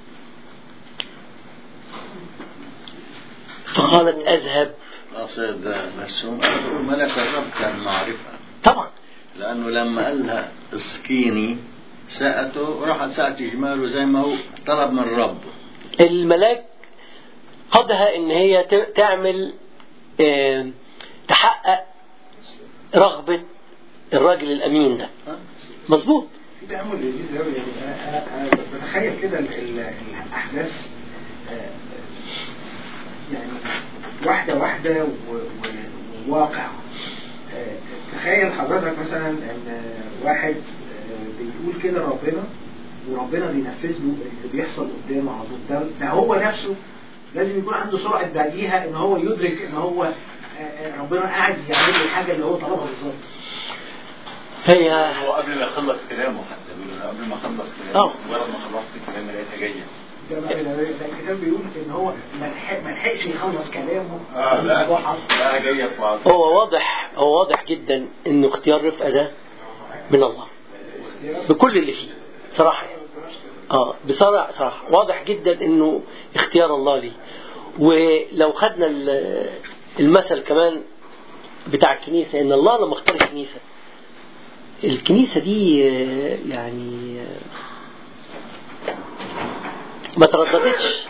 فقالت أذهب أقصد بس هم قالوا ملك الرب كان معرفة طبعا لأنه لما قال لها اسقيني سأته راحت سأت جماله زي ما هو طلب من رب الملاك قادها ان هي ت- تعمل آه، تحقق رغبة الراجل الأمين ده مظبوط في تأمل لذيذ قوي يعني أنا- أنا أنا بتخيل كده ال- ال- الأحداث آه، يعني واحدة واحدة و- و- وواقع آه، تخيل حضرتك مثلا ان واحد آه، بيقول كده ربنا وربنا بينفذ له اللي بيحصل قدامه على طول ده, ده هو نفسه لازم يكون عنده سرعة بديهة ان هو يدرك ان هو آه، آه، ربنا قاعد يعمل له الحاجة اللي هو طلبها بالظبط هي هو قبل ما يخلص كلامه حتى بيقول أنا قبل ما اخلص كلامه آه. مجرد ما خلصت الكلام لقيتها جايه ده بقى ده, ده الكتاب بيقول ان هو ما لحق- ما لحقش يخلص كلامه اه لا الموضوع حصل. لا جايه في بعض هو واضح هو واضح جدا انه اختيار رفقة ده من الله بكل اللي فيه صراحة يعني. اه بصراحة صراحة واضح جدا انه اختيار الله ليه ولو خدنا ال- المثل كمان بتاع الكنيسة ان الله لما اختار الكنيسة الكنيسة دي آه، يعني آه، ما ترددتش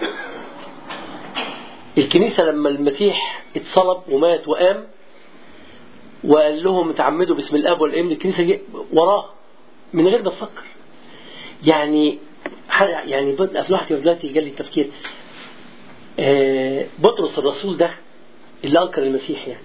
الكنيسة لما المسيح اتصلب ومات وقام وقال لهم تعمدوا باسم الاب والابن الكنيسة جي وراه من غير ما تفكر يعني ح- يعني بد- الواحد دلوقتي جالي التفكير آه، بطرس الرسول ده اللي انكر المسيح يعني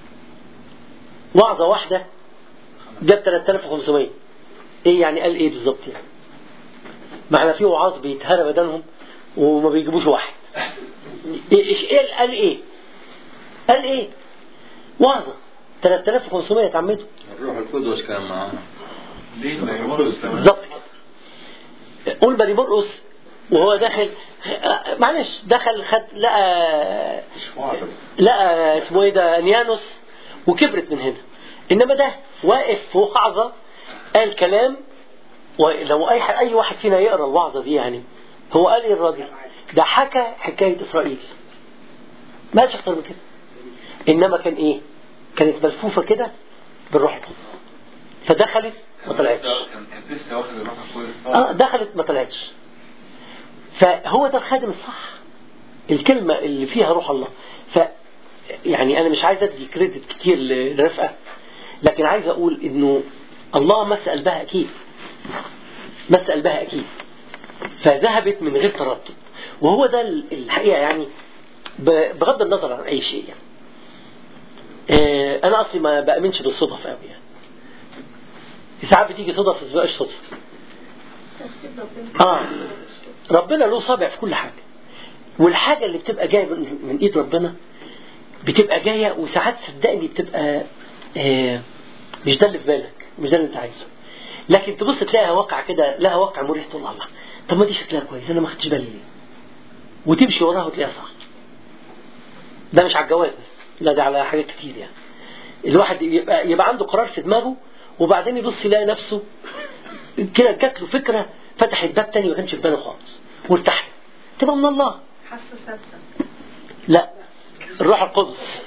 وعظة واحدة جاب 3500 ايه يعني قال ايه بالظبط يعني معنى في وعاظ بيتهرى بدنهم وما بيجيبوش واحد ايه ايش ايه قال ايه قال ايه وعظة 3500 اتعمدوا الروح القدس كان معانا ليه ما يمرس بالظبط كده قول بني مرقص وهو داخل آه، معلش دخل خد لقى لقى اسمه ايه ده انيانوس وكبرت من هنا انما ده واقف في وعظه قال كلام ولو اي ح- اي واحد فينا يقرا الوعظه دي يعني هو قال ايه الراجل ده حكى حكايه اسرائيل ما قالش اكتر من كده انما كان ايه كانت ملفوفه كده بالروح القدس فدخلت ما طلعتش كان كان لسه واخد الروح القدس اه دخلت ما طلعتش فهو ده الخادم الصح الكلمة اللي فيها روح الله ف يعني أنا مش عايز أدي كريدت كتير لرفقة لكن عايز أقول إنه الله مس قلبها أكيد مس قلبها أكيد فذهبت من غير تردد وهو ده ال- الحقيقة يعني ب- بغض النظر عن أي شيء يعني آه، أنا أصلي ما بأمنش بالصدف قوي يعني ساعات بتيجي صدف بس بقاش صدف ترتيب ربنا اه ربنا له صابع في كل حاجة والحاجة اللي بتبقى جاية من, من ايد ربنا بتبقى جاية وساعات صدقني بتبقى آه مش ده اللي في بالك مش ده اللي انت عايزه لكن تبص تلاقيها واقع كده لها واقع مريح تقول الله طب ما دي شكلها كويس انا ما خدتش بالي ليه وتمشي وراها وتلاقيها صح ده مش على الجواز بس لا ده على حاجات كتير يعني الواحد يبقى, يبقى عنده قرار في دماغه وبعدين يبص يلاقي نفسه كده جات له فكره فتحت باب تاني ما كانش في باله خالص وارتاح له. تبقى من الله حاسه ثابته لا الروح القدس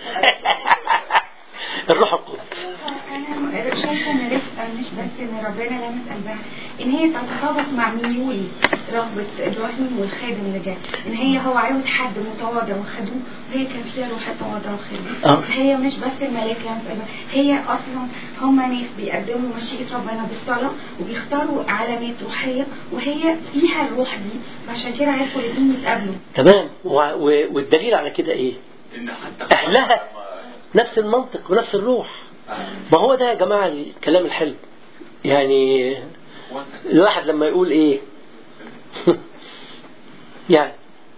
الروح القدس انا شايفه ان رفقه مش بس ان ربنا لمس قلبها ان هي تتطابق مع ميول رغبه ابراهيم والخادم اللي جاي ان هي هو عاوز حد متواضع وخدوم وهي كان فيها روح التواضع والخدمه آه. هي مش بس الملاك لمس قلبها هي اصلا هم ناس بيقدموا مشيئه ربنا بالصلاه وبيختاروا علامات روحيه وهي فيها الروح دي فعشان كده عرفوا الاثنين يتقابلوا تمام و- و- والدليل على كده ايه ان حتى اهلها نفس المنطق ونفس الروح ما هو ده يا جماعه الكلام الحلو يعني الواحد لما يقول ايه يعني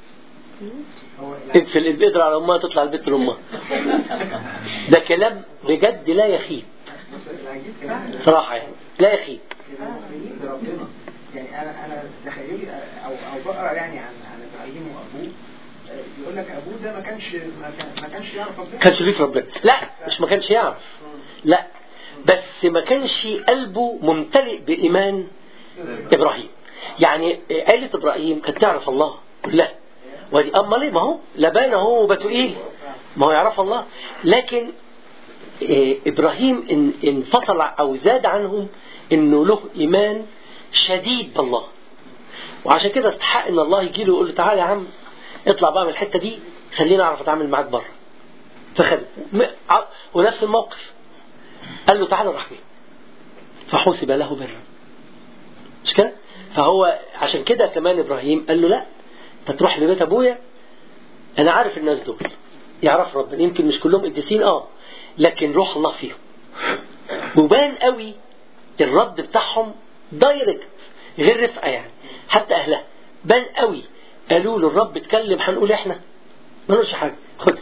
اقفل القدر على امها تطلع البيت لامها ده كلام بجد لا يخيب صراحه يعني لا يخيب يعني انا انا تخيلي او او بقرا يعني عن عن ابراهيم وابوه آه، بيقول لك ابوه ده ما كانش ما كان- ما كانش يعرف ربنا كانش ليه في ربنا لا مش ما كانش يعرف لا بس ما كانش قلبه ممتلئ بإيمان إبراهيم يعني عيلة إبراهيم كانت تعرف الله كلها ودي أما ليه ما هو لبان هو وبتوئيل ما هو يعرف الله لكن إيه، إبراهيم إن- انفصل أو زاد عنهم إنه له إيمان شديد بالله وعشان كده استحق إن الله يجي له ويقول له تعالى يا عم اطلع بقى من الحتة دي خليني أعرف أتعامل معاك بره فخد م- ع- ونفس الموقف قال له تعالى روح بيه فحسب له برا مش كده فهو عشان كده كمان ابراهيم قال له لا انت تروح لبيت ابويا انا عارف الناس دول يعرف ربنا يمكن مش كلهم قديسين اه لكن روح الله فيهم وبان قوي الرد بتاعهم دايركت غير رفقه يعني حتى اهلها بان قوي قالوا له الرب اتكلم هنقول احنا ما نقولش حاجه خد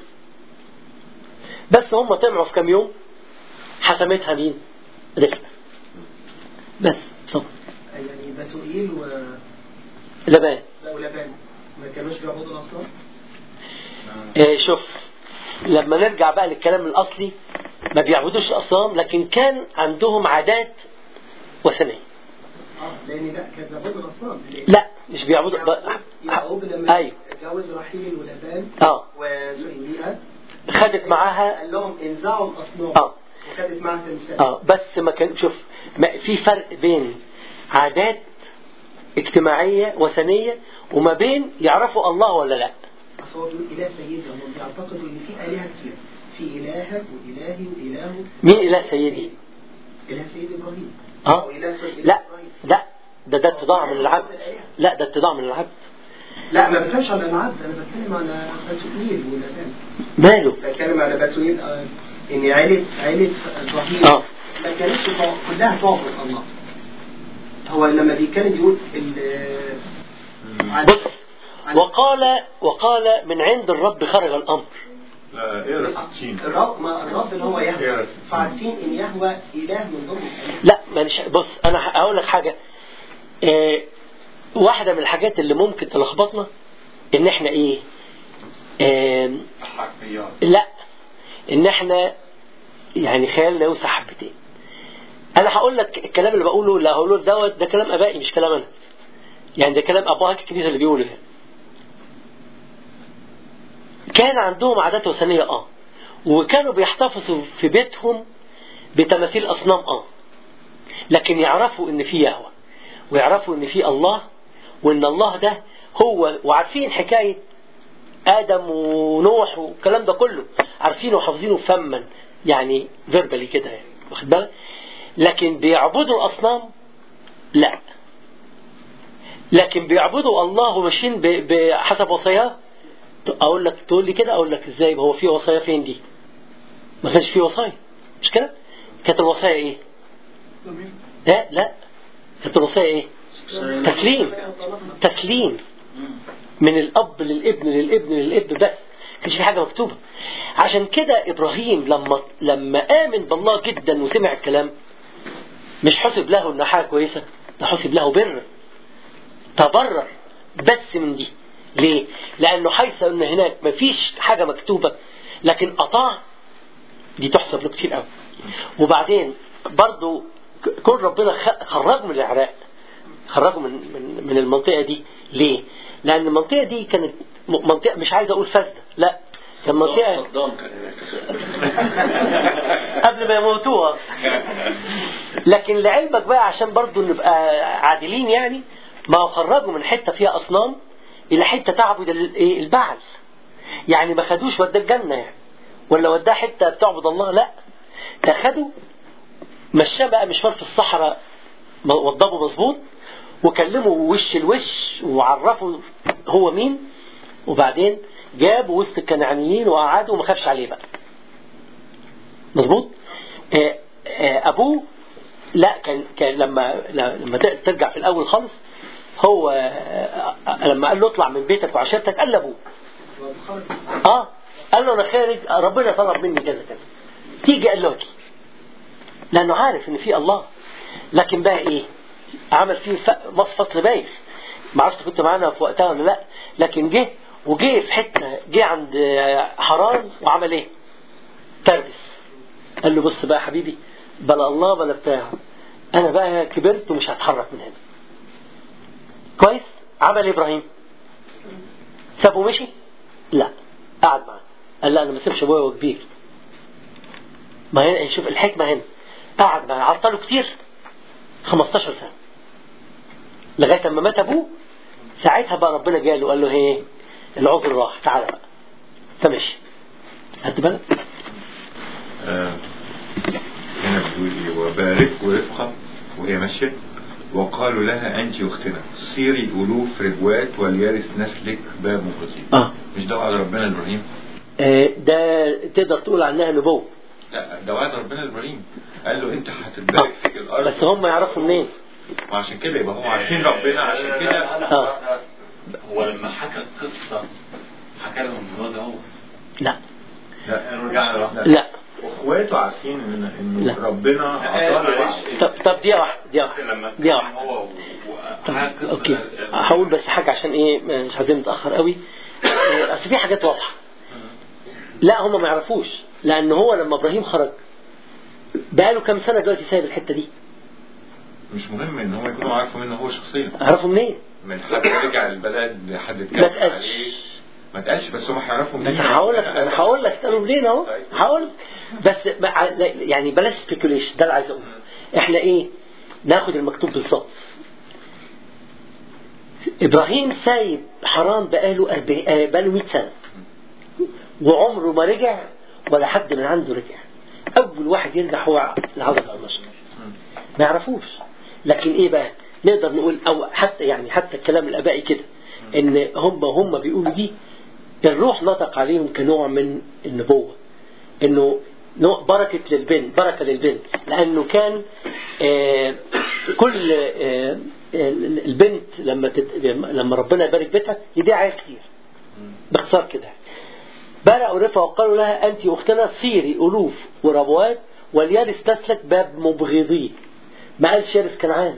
بس هم طمعوا في كام يوم حسمتها مين؟ رفقه بس اتفضل يعني بتوئيل و لبان ولبان ما كانوش بيعبدوا الاصنام آه، شوف لما نرجع بقى للكلام الأصلي ما بيعبدوش الأصنام لكن كان عندهم عادات وثنية اه لان لا كانوا بيعبدوا الاصنام لأن لا مش بيعبدوا ب- يعقوب لما أيوة اتجوز رحيل ولبان اه وسهيليها خدت معاها قال لهم انزعوا الاصنام اه وخدت معاها تمثال اه بس ما كان شوف ما في فرق بين عادات اجتماعية وثنية وما بين يعرفوا الله ولا لا اصل هو بيقول اله سيدي هم بيعتقدوا ان في الهه كتير في الهك والهي والهه مين إله سيدي اله سيد ابراهيم اه وإله سيد لا لا ده ده اتضاع من العبد لا ده اتضاع من العبد لا ما بتكلمش على العبد انا بتكلم على بتوئيل ولبان ماله بتكلم على بتوئيل آه، ان عيله عيله ابراهيم اه ما كانتش تع- كلها تعبد الله هو لما بيتكلم يقول ال- بص وقال وقال من عند الرب خرج الامر لا اقرا 60 الرب ما الرب اللي هو يهوى اقرا 60 فعارفين ان يهوى اله من ضمن الآلهة. لا مش بص انا هقول لك حاجه آه واحده من الحاجات اللي ممكن تلخبطنا ان احنا ايه آه حقيقات لا ان احنا يعني خيالنا يوسع حبتين انا هقول لك الكلام اللي بقوله لا هقوله دوت ده كلام ابائي مش كلام انا يعني ده كلام ابهات الكنيسه اللي بيقولوا يعني كان عندهم عادات وثنيه اه وكانوا بيحتفظوا في بيتهم بتماثيل اصنام اه لكن يعرفوا ان في يهوه ويعرفوا ان في الله وان الله ده هو وعارفين حكايه ادم ونوح والكلام ده كله عارفينه وحافظينه فما يعني فيربالي كده يعني واخد بالك لكن بيعبدوا الاصنام لا لكن بيعبدوا الله وماشيين ب- بحسب وصاياه اقول لك تقول لي كده اقول لك ازاي هو في وصايا فين دي ما كانش في وصايا مش كده كانت الوصايا ايه لا لا كانت الوصايا ايه تسليم تسليم من الاب للابن للابن للابن بس كانش في حاجه مكتوبه عشان كده ابراهيم لما لما امن بالله جدا وسمع الكلام مش حسب له انها حاجه كويسه ده حسب له بر تبرر بس من دي ليه؟ لانه حيث ان هناك مفيش حاجه مكتوبه لكن اطاع دي تحسب له كتير قوي وبعدين برضو ك- كون ربنا خ- خرجه من العراق خرجه من من من المنطقه دي ليه؟ لان المنطقه دي كانت م- منطقه مش عايز اقول فاسده لا كان منطقه صدام كان هناك قبل ما يموتوها لكن لعلمك بقى عشان برضو نبقى عادلين يعني ما هو خرجوا من حته فيها اصنام الى حته تعبد ال- إيه البعل يعني ما خدوش وداه الجنه يعني ولا وداه حته بتعبد الله لا ده خدوا مشاه بقى مشوار في الصحراء م- وضبه مظبوط وكلموا وش الوش وعرفوا هو مين وبعدين جابوا وسط الكنعانيين وقعدوا وما خافش عليه بقى مظبوط آه، آه، ابوه لا كان كان لما لما ت- ترجع في الاول خالص هو آه، آه، لما قال له اطلع من بيتك وعشيرتك قال لابوه اه قال له انا خارج ربنا طلب مني كذا كذا تيجي قال له اجي لانه عارف ان في الله لكن بقى ايه عمل فيه ف- مص- فصل بايخ ما عرفت كنت معانا في وقتها ولا لا لكن جه وجه في حته جه عند حران وعمل ايه؟ تربس قال له بص بقى يا حبيبي بلا الله بلا بتاع انا بقى كبرت ومش هتحرك من هنا كويس عمل إيه ابراهيم سابه ومشي لا قعد معاه قال لا انا ما سيبش ابويا وهو كبير ما هنا شوف الحكمه هنا قعد معاه عطله كتير 15 سنه لغايه اما مات ابوه ساعتها بقى ربنا جاله وقال له ايه العذر راح تعالى بقى فمشي خدت بالك آه، هنا بتقول ايه وباركوا رفقة وهي ماشية وقالوا لها أنت أختنا صيري ألوف ربوات وليرث نسلك باب مقصي اه مش ده وعد ربنا لإبراهيم آه، ده تقدر تقول عنها نبوة لا ده وعد ربنا لإبراهيم قال له أنت هتتبارك فيك الأرض بس هم يعرفوا منين وعشان كده يبقى هم عارفين ربنا عشان كده اه هو لما حكى القصة حكى لهم الموضوع ده هو لا لا رجعنا لا واخواته عارفين ان ان لا. ربنا عطاله وعد طب طب دي واحدة دي واحدة لما دي واحدة هو طب وحكى القصة اوكي هقول بس حاجة عشان ايه مش عايزين نتأخر قوي آه، اصل في حاجات واضحة لا هم ما يعرفوش لان هو لما ابراهيم خرج بقاله كام سنة دلوقتي سايب الحتة دي مش مهم ان هم يكونوا عارفوا منه هو شخصيا عرفوا منين؟ من حد رجع البلد لحد ما اتكلم عليه تقالش ما تقالش بس هم هيعرفوا منين بس هقول لك انا هقول لك تقولوا منين اهو هقول بس مع- يعني بلاش سبيكوليشن ده اللي عايز اقوله احنا ايه ناخد المكتوب بالظبط ابراهيم سايب حرام بقاله 40 آه، بقاله 100 سنه وعمره ما رجع ولا حد من عنده رجع اول واحد يرجع هو العذراء النصر ما يعرفوش لكن ايه بقى نقدر نقول او حتى يعني حتى الكلام الابائي كده ان هم هم بيقولوا دي الروح نطق عليهم كنوع من النبوه انه نوع بركه للبنت بركه للبنت لانه كان آه كل آه البنت لما تت... لما ربنا يبارك بيتها يديها عيال كتير باختصار كده برأوا رفا وقالوا لها أنت أختنا صيري ألوف وربوات وليرث نسلك باب مبغضيه ما قالش يرث كنعان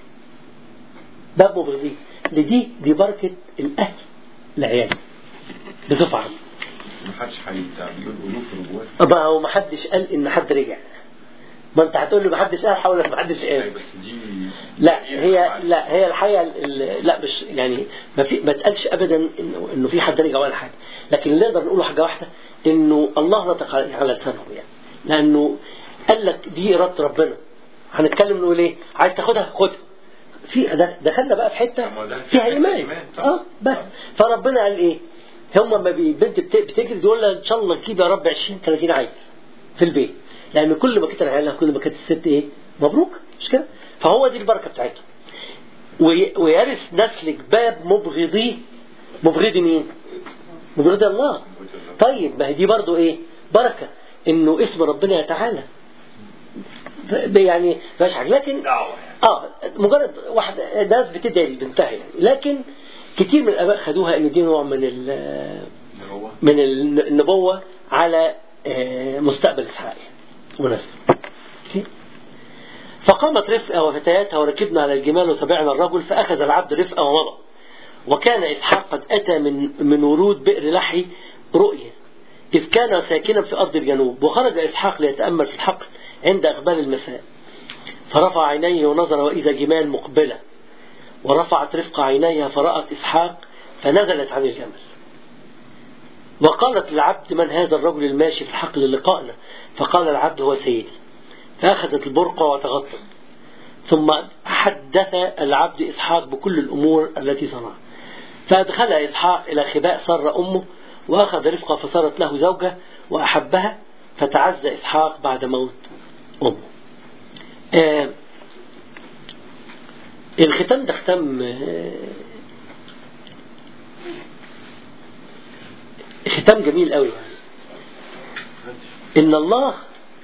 باب مبغضيه لدي دي بركة الأهل لعيال بصفة عامة ما حدش هيبتاع بيقول الوف ربوات ما هو ما حدش قال إن حد رجع ما أنت هتقول لي ما حدش قال حول ما حدش قال بس دي لا هي لا هي الحقيقه ال- لا مش يعني ما في ما تقالش ابدا انه انه في حد رجع ولا حاجه لكن اللي نقدر نقوله حاجه واحده انه الله نطق على على لسانهم يعني لانه قال لك دي اراده ربنا هنتكلم نقول ايه عايز تاخدها خدها في ده- دخلنا بقى في حته طب ما ده فيها حتة ايمان إيمان طبعا. اه بس فربنا قال ايه هم ما بي- البنت بت- بتجري تقول لها ان شاء الله نجيب يا رب 20 30 عيل في البيت لان كل ما كتر عيالها كل ما كانت الست ايه مبروك مش كده فهو دي البركه بتاعتهم وي- ويرث نسلك باب مبغضيه مبغضي مين مبغضي الله طيب ما هي دي برضو ايه بركه انه اسم ربنا يتعالى ف- يعني مفيهاش حاجه لكن اه مجرد واحد ناس بتدعي لبنتها يعني لكن كتير من الاباء خدوها ان دي نوع من ال- من النبوه على آه، مستقبل اسحاق يعني ونسله أوكي؟ فقامت رفقة وفتياتها وركبنا على الجمال وتبعنا الرجل فأخذ العبد رفقة ومضى وكان إسحاق قد أتى من من ورود بئر لحي رؤية إذ كان ساكنا في أرض الجنوب وخرج إسحاق ليتأمل في الحقل عند إقبال المساء فرفع عينيه ونظر وإذا جمال مقبلة ورفعت رفقة عينيها فرأت إسحاق فنزلت عن الجمل وقالت للعبد من هذا الرجل الماشي في الحقل لقائنا فقال العبد هو سيدي فأخذت البرقع وتغطت ثم حدث العبد إسحاق بكل الأمور التي صنعها فأدخل إسحاق إلى خباء سر أمه وأخذ رفقة فصارت له زوجة وأحبها فتعزى إسحاق بعد موت أمه آه الختام ده ختام آه ختام جميل قوي يعني إن الله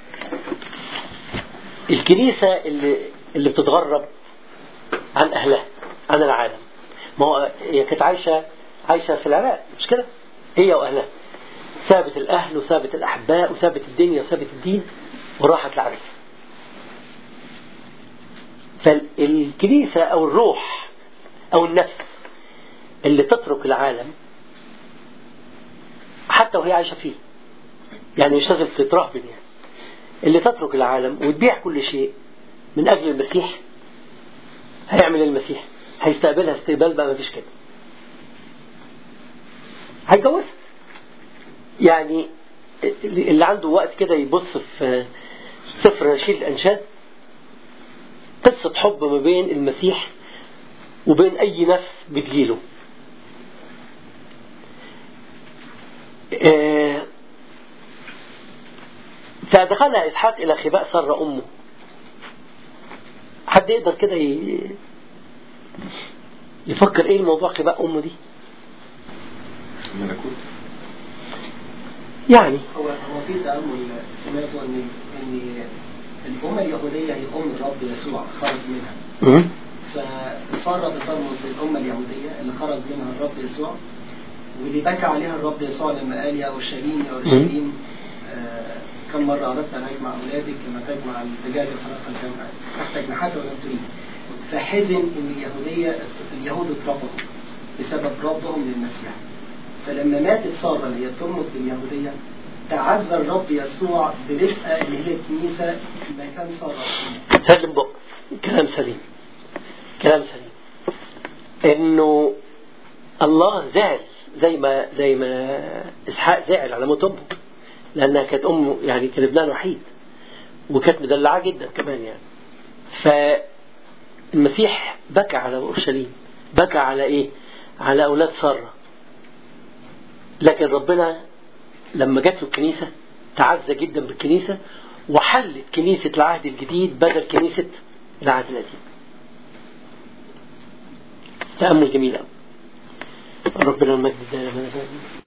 الكنيسة اللي اللي بتتغرب عن أهلها عن العالم ما هو هي كانت عايشة عايشة في العراق مش كده؟ هي وأهلها سابت الأهل وسابت الأحباء وسابت الدنيا وسابت الدين وراحت لعريس فالكنيسة أو الروح أو النفس اللي تترك العالم حتى وهي عايشة فيه يعني مش لازم تترهبن يعني اللي تترك العالم وتبيع كل شيء من أجل المسيح هيعمل المسيح هيستقبلها استقبال بقى مفيش كده هيتجوزها يعني اللي عنده وقت كده يبص في سفر نشيد الأنشاد قصة حب ما بين المسيح وبين أي نفس بتجيله آه، فدخلها إسحاق إلى خباء سر أمه حد يقدر كده ي- يفكر إيه الموضوع خباء أمه دي الملكوت يعني هو هو في تأمل سمعته ان ان الأمة اليهودية هي أم الرب يسوع خرج منها فسارة بترمز للأمة اليهودية اللي خرج منها الرب يسوع واللي بكى عليها الرب يسوع لما قال يا أورشليم يا أورشليم آه كم مرة أردت أن أجمع أولادك كما تجمع الرجال الخلاصة الجمع تحت جناحات ولم تريد فحزن إن اليهودية اليهود اترفضوا بسبب رفضهم للمسيح فلما ماتت سارة اللي هي ترمز باليهودية تعزى الرب يسوع برفقة اللي هي الكنيسة مكان سارة سلم بق كلام سليم كلام سليم انه الله زعل زي ما زي ما اسحاق زعل على موت امه لانها كانت امه يعني كان ابنها الوحيد وكانت مدلعه جدا كمان يعني فالمسيح بكى على اورشليم بكى على ايه؟ على اولاد ساره لكن ربنا لما جات له الكنيسه تعزى جدا بالكنيسه وحلت كنيسه العهد الجديد بدل كنيسه العهد القديم تأمل جميل أوي ربنا المجد دائما